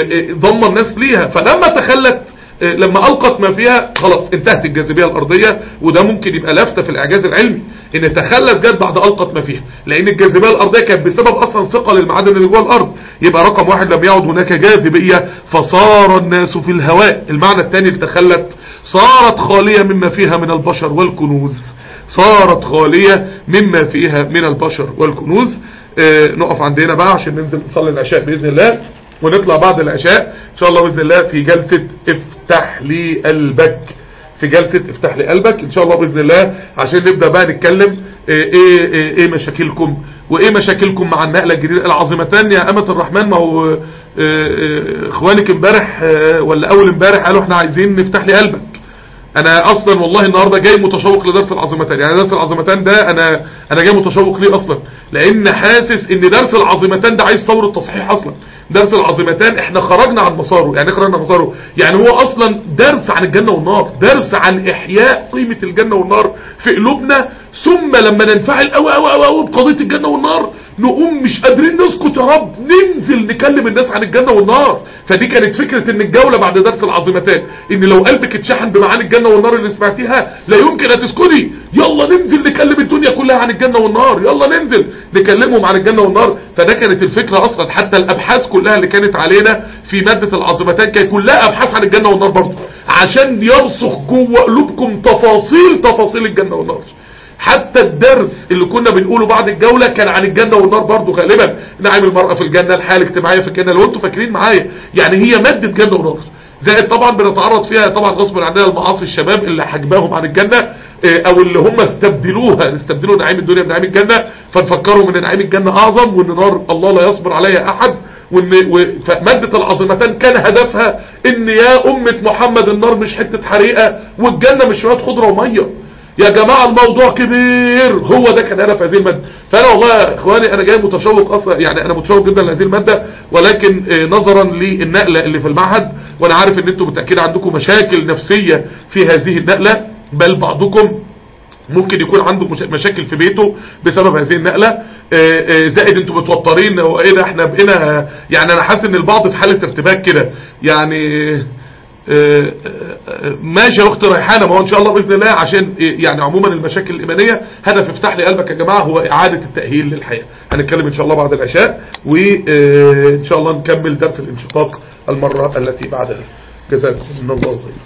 ضم الناس ليها فلما تخلت لما ألقت ما فيها خلاص انتهت الجاذبية الأرضية وده ممكن يبقى لفتة في الإعجاز العلمي ان تخلت جت بعد ألقت ما فيها لأن الجاذبية الأرضية كانت بسبب أصلا ثقل المعادن اللي جوه الأرض يبقى رقم واحد لم يعد هناك جاذبية فصار الناس في الهواء المعنى الثاني تخلت صارت خالية مما فيها من البشر والكنوز صارت خالية مما فيها من البشر والكنوز اه نقف عندنا بقى عشان ننزل نصلي العشاء بإذن الله ونطلع بعد العشاء ان شاء الله باذن الله في جلسه افتح لي قلبك في جلسه افتح لي قلبك ان شاء الله باذن الله عشان نبدا بقى نتكلم ايه ايه, إيه مشاكلكم وايه مشاكلكم مع النقله الجديده العظيمتان يا امه الرحمن ما هو اخوانك امبارح ولا اول امبارح قالوا احنا عايزين نفتح لي قلبك انا اصلا والله النهارده جاي متشوق لدرس العظيمتان يعني درس العظيمتان ده انا انا جاي متشوق ليه اصلا لان حاسس ان درس العظيمتان ده عايز ثوره تصحيح اصلا درس العظيمتان احنا خرجنا عن مساره يعني خرجنا عن مساره يعني هو اصلا درس عن الجنة والنار درس عن احياء قيمة الجنة والنار في قلوبنا ثم لما ننفعل قوي قوي قوي قوي بقضية الجنة والنار نقوم مش قادرين نسكت يا رب ننزل نكلم الناس عن الجنة والنار فدي كانت فكرة ان الجولة بعد درس العظيمتان ان لو قلبك اتشحن بمعاني الجنة والنار اللي سمعتيها لا يمكن هتسكتي يلا ننزل نكلم الدنيا كلها عن الجنة والنار يلا ننزل نكلمهم عن الجنة والنار فده كانت الفكرة اصلا حتى الابحاث كلها اللي كانت علينا في مادة العظيمتان كانت كلها ابحاث عن الجنة والنار برضه عشان يرسخ جوه قلوبكم تفاصيل تفاصيل الجنة والنار حتى الدرس اللي كنا بنقوله بعد الجولة كان عن الجنة والنار برضه غالبا نعيم المرأة في الجنة الحالة الاجتماعية في الجنة لو انتوا فاكرين معايا يعني هي مادة جنة ونار زائد طبعا بنتعرض فيها طبعا غصب عننا المعاصي الشباب اللي حجباهم عن الجنة او اللي هم استبدلوها استبدلوا نعيم الدنيا بنعيم الجنة فنفكروا ان نعيم الجنة اعظم وان نار الله لا يصبر عليها احد وان فمادة العظيمتان كان هدفها ان يا امة محمد النار مش حتة حريقة والجنة مش شوية خضرة ومية يا جماعة الموضوع كبير هو ده كان هدف هذه المادة فانا والله يا اخواني انا جاي متشوق اصلا يعني انا متشوق جدا لهذه المادة ولكن نظرا للنقلة اللي في المعهد وانا عارف ان انتم بالتأكيد عندكم مشاكل نفسية في هذه النقلة بل بعضكم ممكن يكون عنده مشاكل في بيته بسبب هذه النقلة زائد انتوا متوترين هو ايه ده احنا بقينا يعني انا حاسس ان البعض في حالة ارتباك كده يعني آه، آه، ماشي يا اختي ريحانه ما هو ان شاء الله باذن الله عشان آه، يعني عموما المشاكل الايمانيه هدف افتح لي قلبك يا جماعه هو اعاده التاهيل للحياه هنتكلم ان شاء الله بعد العشاء وان شاء الله نكمل درس الانشقاق المره التي بعدها جزاكم الله خيرا